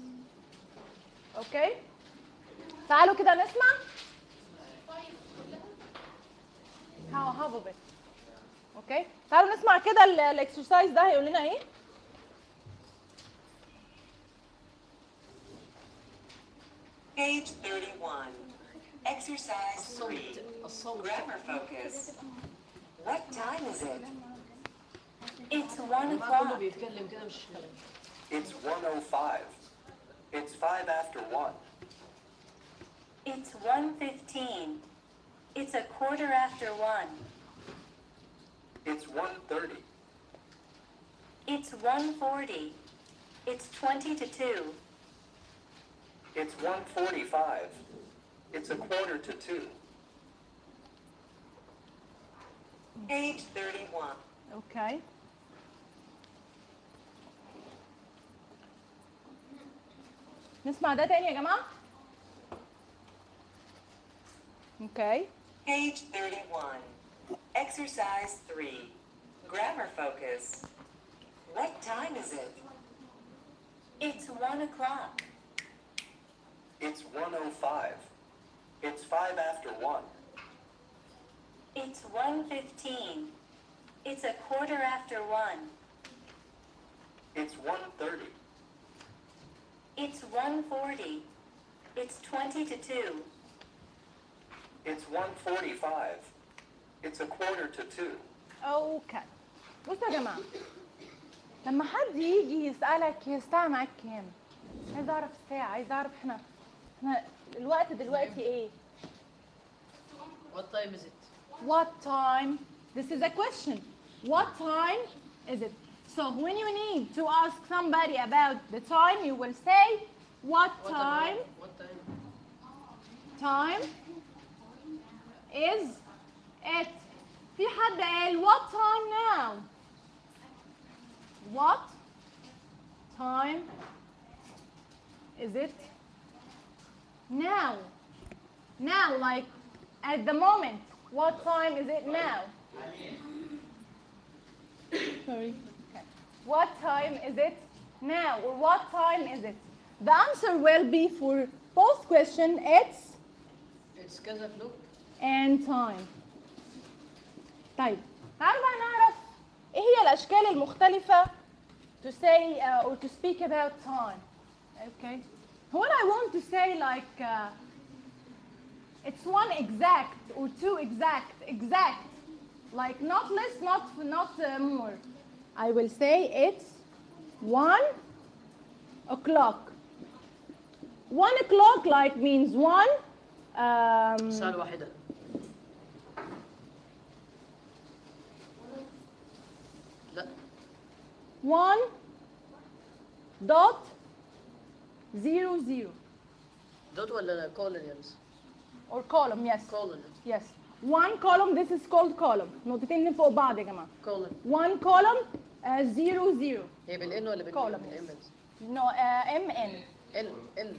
اوكي تعالوا كده نسمع how how of it اوكي تعالوا نسمع كده الاكسرسايز ده هيقول لنا ايه Page 31. Exercise 3. Grammar focus. What time is it? It's one كله o'clock. بيتكلم كده مش It's 105. It's 5 after 1. It's one fifteen. It's a quarter after one. It's 130. It's one forty. It's twenty to two. It's 145. It's a quarter to 2. Page 31. اوكي نسمع ده تاني يا جماعه اوكي Page 31. Exercise 3. Grammar focus. What time is it? It's one o'clock. It's 105. It's 5 after 1. It's one fifteen. It's a quarter after one. It's 130. It's one forty. It's twenty to two. It's 145. It's a quarter to 2. اوكي بصوا يا جماعه لما حد يجي يسالك هي الساعه معاك كام عايز اعرف الساعه عايز اعرف احنا احنا الوقت دلوقتي ايه What time is it? What time? This is a question. What time is it? So when you need to ask somebody about the time, you will say, what time? What time? Time is it? في حد قال what time now? What time is it now? Now, like at the moment. What time is it now? Sorry. Okay. What time is it now? Or what time is it? The answer will be for both question it's It's كذا فلوك and time. طيب تعالوا بقى نعرف ايه هي الاشكال المختلفة to say uh, or to speak about time. Okay. When I want to say like uh, it's one exact or two exact, exact, like not less, not not uh, more. I will say it's one o'clock. One o'clock like means one. Um, الساعة الواحدة لا one dot zero zero دوت ولا كولن يا مس؟ or column yes كولن yes one column this is called column نقطتين فوق بعض يا جماعه كولن one column uh, zero zero هي بالان ولا بالان؟ Column, بالان yes. بس no uh, M N ال ال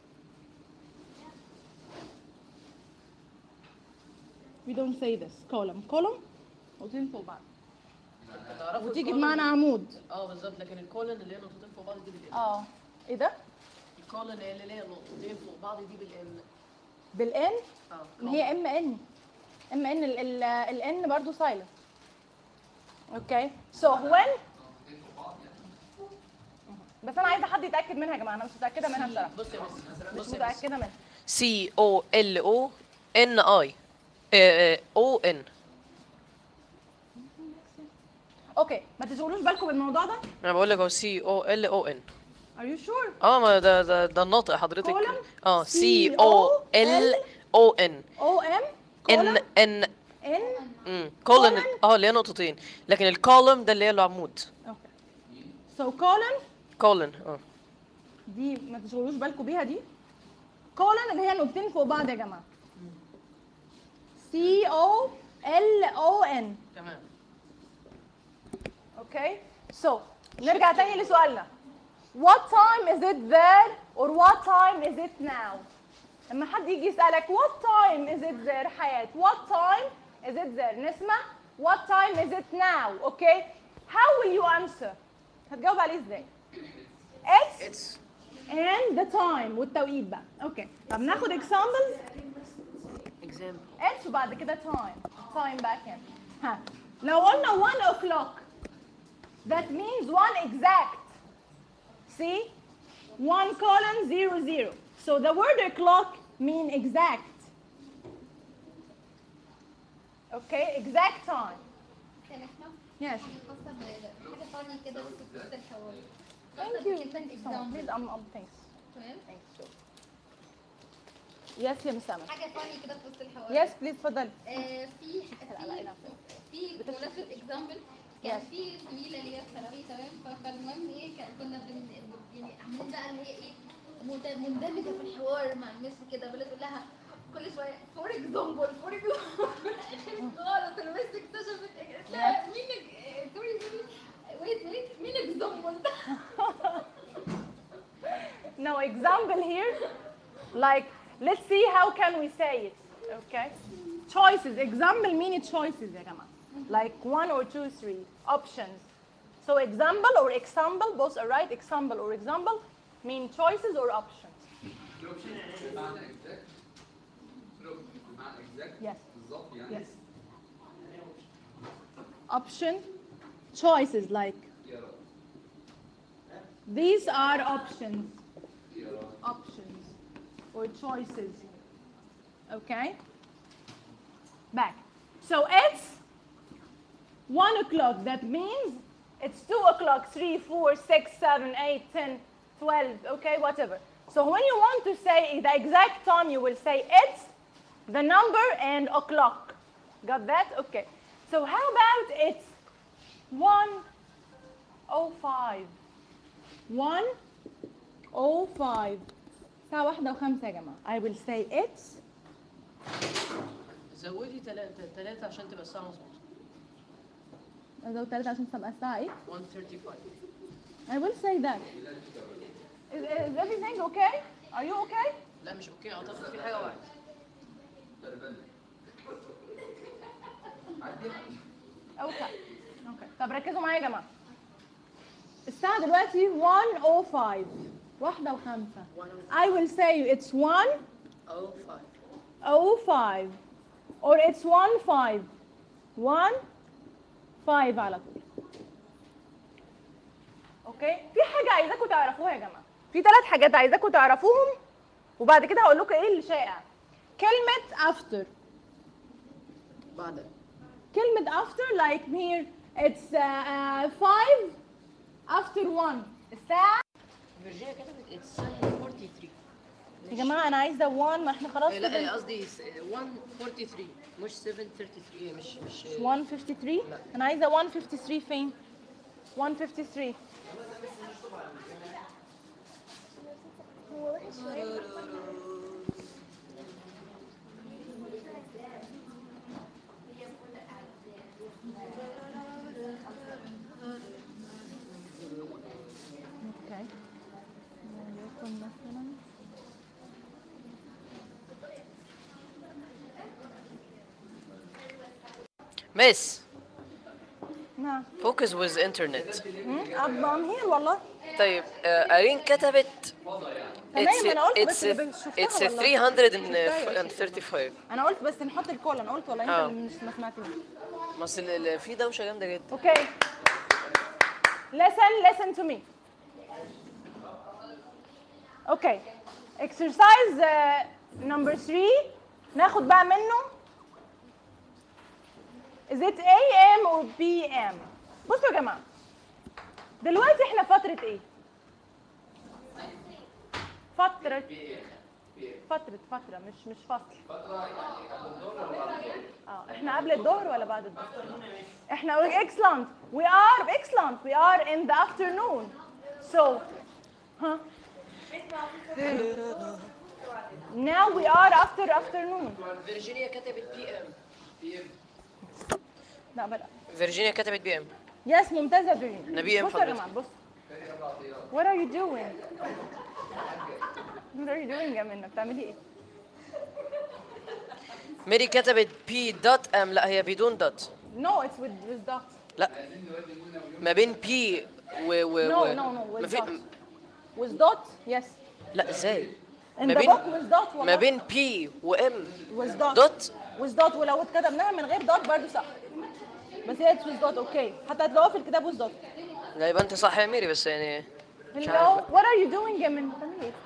we don't say this column column نقطتين فوق بعض تعرفوا وتيجي الكولن- بمعنى عمود اه بالظبط لكن الكولن اللي هي نقطتين فوق بعض دي بالال اه ايه ده الكولن اللي هي نقطتين فوق بعض دي بالال بالان اه ما هي ام ان ام ان الان برضو سايلنت اوكي سو when بس انا عايزه حد يتاكد منها يا جماعه انا مش متاكده منها بصراحه بص يا مس مش بص يا مس متاكده منها سي او ال او ان اي او ان اوكي ما تشغلوش بالكم بالموضوع ده انا بقول لك هو سي او ال او ان are you sure اه ما ده ده ده الناطق حضرتك Colon? اه سي او ال او ان او ام ان ان ان امم كولن اه اللي هي نقطتين لكن الكولم ده اللي هي العمود اوكي سو colon كولن اه دي ما تشغلوش بالكم بيها دي colon اللي هي نقطتين فوق بعض يا جماعه سي او ال او ان تمام اوكي سو نرجع تاني لسؤالنا what time is it there or what time is it now لما حد يجي يسألك what time is it there حياة what time is it there نسمة what time is it now اوكي how will you answer هتجاوب عليه ازاي it's اتس and the time والتوقيت بقى اوكي طب ناخد examples اكزامبل اتش وبعد كده time time back in ها لو قلنا 1 o'clock that means 1 exact see 1 colon 0 0 so the word o'clock mean exact okay exact time سامحنا yes خاصة بحاجة فاني كده بس في وسط الحوار thank you thank you so much please um, um, thanks تمام thanks yes يا مسامح حاجة فاني كده في وسط الحوار yes please اتفضلي آه، في في في بمناسبة اكزامبل كان في زميلة ليا في ثانوي تمام ف- فالمهم ايه كان- كنا بن يعني عاملين بقى اللي هي ايه مت- مندمجة في الحوار مع المس كده بقول تقول لها كل شوية فور اكزامبل فور اكزامبل غلط المس اكتشفت قالت لها مين إك- سوري سوري ويت ويت مين اكزامبل ده؟ no example here like let's see how can we say it okay choices example mean choices يا جماعه like one or two three options so example or example both are right example or example mean choices or options الاوبشن بمعنى اكزاكت بمعنى اكزاكت Yes. بالظبط يعني yes option choices like اختيارات these are options اختيارات options or choices. Okay? Back. So it's 1 o'clock. That means it's 2 o'clock, 3, 4, 6, 7, 8, 10, 12, okay, whatever. So when you want to say the exact time, you will say it's the number and o'clock. Got that? Okay. So how about it's 105? 105 الساعة واحدة وخمسة يا جماعة. I will say it's زودي ثلاثة ثلاثة عشان تبقى الساعة مظبوطة أزود ثلاثة عشان تبقى الساعة إيه؟ 135 I will say that. Is, is everything okay? Are you okay? لا مش اوكي اعتقد في حاجة واحدة تقريبا عديها Okay. Okay. طب ركزوا معايا يا جماعة. الساعة دلوقتي 1:05 واحدة وخمسة. I will say it's 1 او 5 05 or it's 1 5 1 5 على طول اوكي في حاجه عايزاكم تعرفوها يا جماعه في ثلاث حاجات عايزاكم تعرفوهم وبعد كده هقول لكم ايه اللي شائع كلمه after بعدها كلمه after like here it's uh, uh, 5 after 1 الساعه فيرجينيا كتبت اتس 43 يا جماعه انا عايزه 1 ما احنا خلاص إيه، كده لا قصدي 143 مش 733 مش مش 153 انا عايزه 153 فين 153 Okay. مس نعم focus with internet ام هير والله طيب آه، ارين كتبت تمام، it's أنا قلت بس it's اللي شفتها it's والله. 335 انا قلت بس نحط الكول انا قلت ولا انت آه. اللي مش ما سمعتنيش ما اصل ال- ال- في دوشه جامده جدا اوكي listen listen to me اوكي exercise uh, number 3 ناخد بقى منه is it AM or PM بصوا يا جماعه دلوقتي احنا فترة ايه؟ فترة فترة فترة مش مش فصل اه احنا قبل الظهر ولا بعد الظهر؟ احنا excellent we are excellent we are in the afternoon so huh now we are after afternoon فيرجينيا كتبت بي ام بي ام لا بلا فيرجينيا كتبت بي ام يس ممتازة فيرجين نبي بصوا يا حضرتك. جماعة بص what are you doing what are you doing يا منى بتعملي ايه ميري كتبت بي دوت ام لا هي بدون دوت no it's with with dots لا ما بين بي و و no و no no with ما في- dots with dot yes لا ازاي in ما the بين book with dot والله ما بين بي وام with dot دوت with dot ولو اتكتبناها من غير دوت برضه صح بس هي with dot اوكي حتى هتلاقوها في الكتاب with dot لا يبقى انت صح يا ميري بس يعني مش Hello, عارف what are you doing يا من بتعملي ايه؟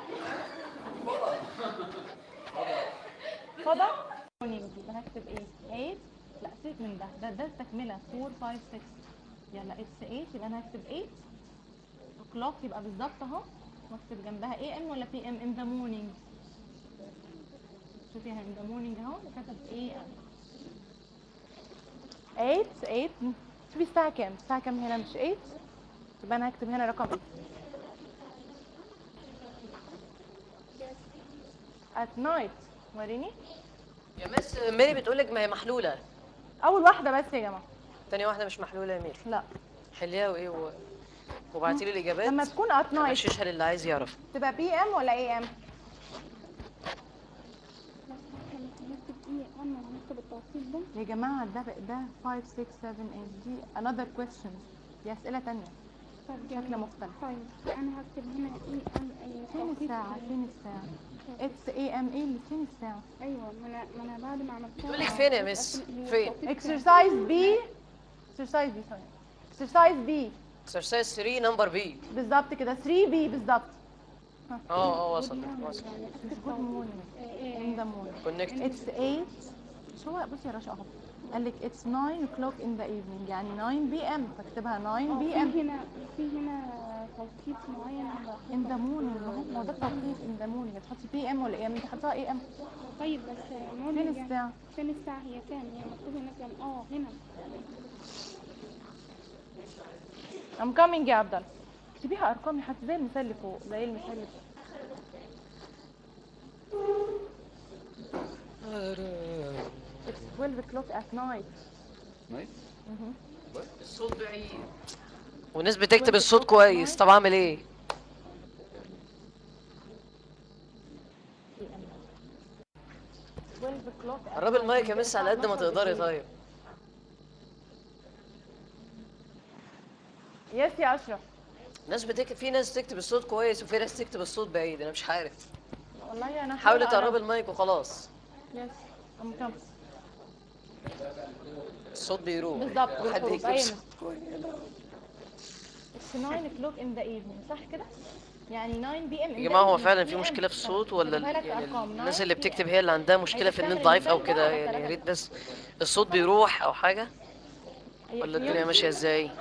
فضا؟ يبقى هكتب ايه؟ 8 لا سيبك من ده ده ده التكمله 4 5 6 يلا اتس 8 يبقى انا هكتب 8 كلوك يبقى بالظبط اهو واكتب جنبها اي ام ولا بي ام ان ذا مورنينج شوفي ان ذا مورنينج اهو كتب اي ام 8 8 شوفي الساعه كام؟ الساعه كام هنا مش 8 يبقى انا هكتب هنا رقم 8 at night وريني يا مس ميري بتقول لك ما هي محلوله اول واحده بس يا جماعه تاني واحده مش محلوله يا ميري لا حليها وايه و... وبعتي لي الاجابات لما تكون at night غششها للي عايز يعرف تبقى بي ام ولا اي ام هنكتب ايه انا هنكتب التوصيل ده يا جماعه ده ده 5 6 7 8 دي another question دي اسئله تانية طب بشكل مختلف طيب انا هكتب هنا ايه ام ايه فين توقيت الساعه فين الساعه اتس اي ام ايه اللي فين الساعه ايوه ما انا ما انا بعد ما عملتها بتقول لك فين يا مس فين exercise B exercise B sorry exercise B اكسرسايز 3 نمبر بي بالظبط كده 3 B بالظبط اه اه وصل وصل مش good morning in the morning كونكت It's 8 شو هو بصي يا رشا اهو قال لك it's 9 o'clock in the evening يعني 9 بي ام فاكتبها 9 بي ام في هنا في هنا توقيت معين in the morning اهو ما هو ده التوقيت in the morning هتحطي بي ام ولا اي ام انت حاطاها اي ام طيب بس فين مورنينج يعني الساعة؟ فين الساعة هي كام هي مكتوب هنا كام اه هنا I'm coming يا عبد الله اكتبيها ارقام يا حبيبتي زي المثال اللي فوق زي المثال اللي فوق It's 12 o'clock at night مهم. الصوت بعيد والناس بتكتب الصوت كويس طب اعمل ايه 12 o'clock at قربي night. المايك يا مس على قد ما تقدري طيب يس يا اشرف ناس بتكتب في ناس تكتب الصوت كويس وفي ناس تكتب الصوت بعيد انا مش عارف والله انا حاولي هحاول تقربي أعرف. المايك وخلاص يس I'm coming. الصوت بيروح بالظبط حد بالحروف يكتب ايوه صوت. It's 9 o'clock in the evening صح كده؟ يعني 9 بي ام يا جماعه هو فعلا في مشكله في الصوت ولا ال- يعني الناس اللي بتكتب هي اللي عندها مشكله في النت ضعيف او كده يعني يا ريت بس الصوت بيروح او حاجه ولا الدنيا ماشيه ازاي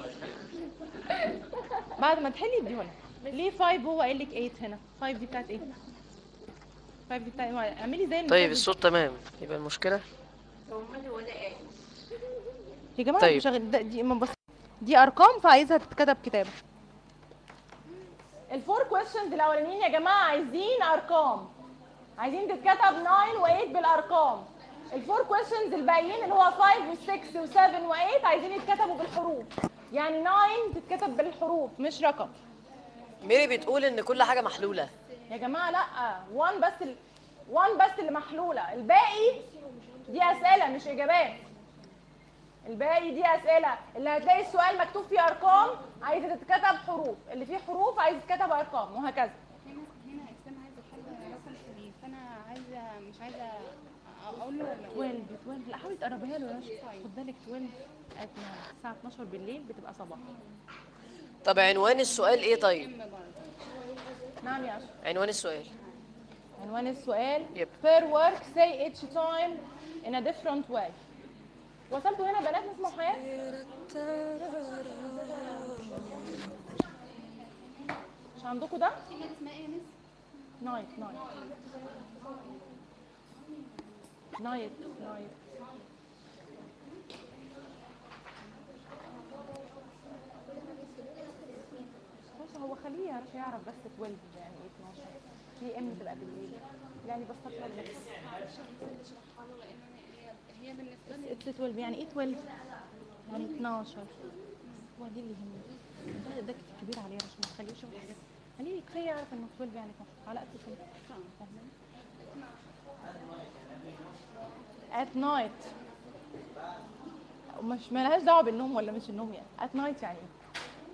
بعد ما تحلي اديهولنا ليه 5 هو قايل لك 8 هنا 5 دي بتاعت ايه 5 دي بتاعت اعملي زي المثال طيب ده. الصوت تمام يبقى المشكله يا جماعه طيب. طيب. ده دي ما بص دي ارقام فعايزها تتكتب كتابه الفور كويشنز الاولانيين يا جماعه عايزين ارقام عايزين تتكتب 9 و8 بالارقام الفور كويشنز الباقيين اللي هو 5 و6 و7 و8 عايزين يتكتبوا بالحروف يعني 9 تتكتب بالحروف مش رقم ميري بتقول ان كل حاجه محلوله يا جماعه لا 1 بس ال... 1 بس اللي محلوله الباقي دي اسئله مش اجابات الباقي دي اسئله اللي هتلاقي السؤال مكتوب فيه ارقام عايزه تتكتب حروف اللي فيه حروف عايز تتكتب ارقام وهكذا في ناس هنا اجسام عايزه تحل رقم كبير فانا عايزه مش عايزه اقول له ولا 12 12 لا حاولي تقربيها له يا رشا. خد بالك 12 at night. الساعه 12 بالليل بتبقى صباح طب عنوان السؤال ايه طيب نعم يا اشرف عنوان السؤال عنوان السؤال يب. per work say each time in a different way وصلتوا هنا بنات اسمه حياة مش عندكم ده في مادة اسمها ايه يا مس؟ نايت نايت نايت نايت بص هو خليه يعرف يعرف بس 12 يعني ايه 12 في ام تبقى بالليل يعني بس تطلع بس اشرحها له لان هي هي بالنسبه لي اتس 12 يعني ايه 12 يعني 12 هو دي اللي يهمني ده ده كبير عليه عشان ما تخليهوش ياخد حاجات خليه كفايه يعرف انه 12 يعني 12 على قد كده فاهمين at night مش مالهاش دعوه بالنوم ولا مش النوم يعني at night يعني ايه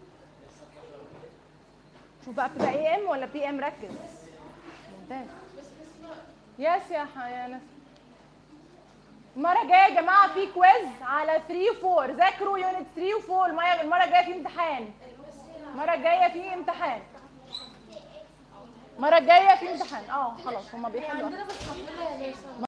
شوف بقى بتبقى اي ام ولا بي ام ركز ممتاز يس يا ح- يا ناس المره الجايه يا جماعه في كويز على 3 و 4 ذاكروا يونت 3 و 4 المره المره الجايه في امتحان المره الجايه في امتحان المره الجايه في امتحان اه خلاص هما بيحلوا عندنا بس محمولة يا ميسا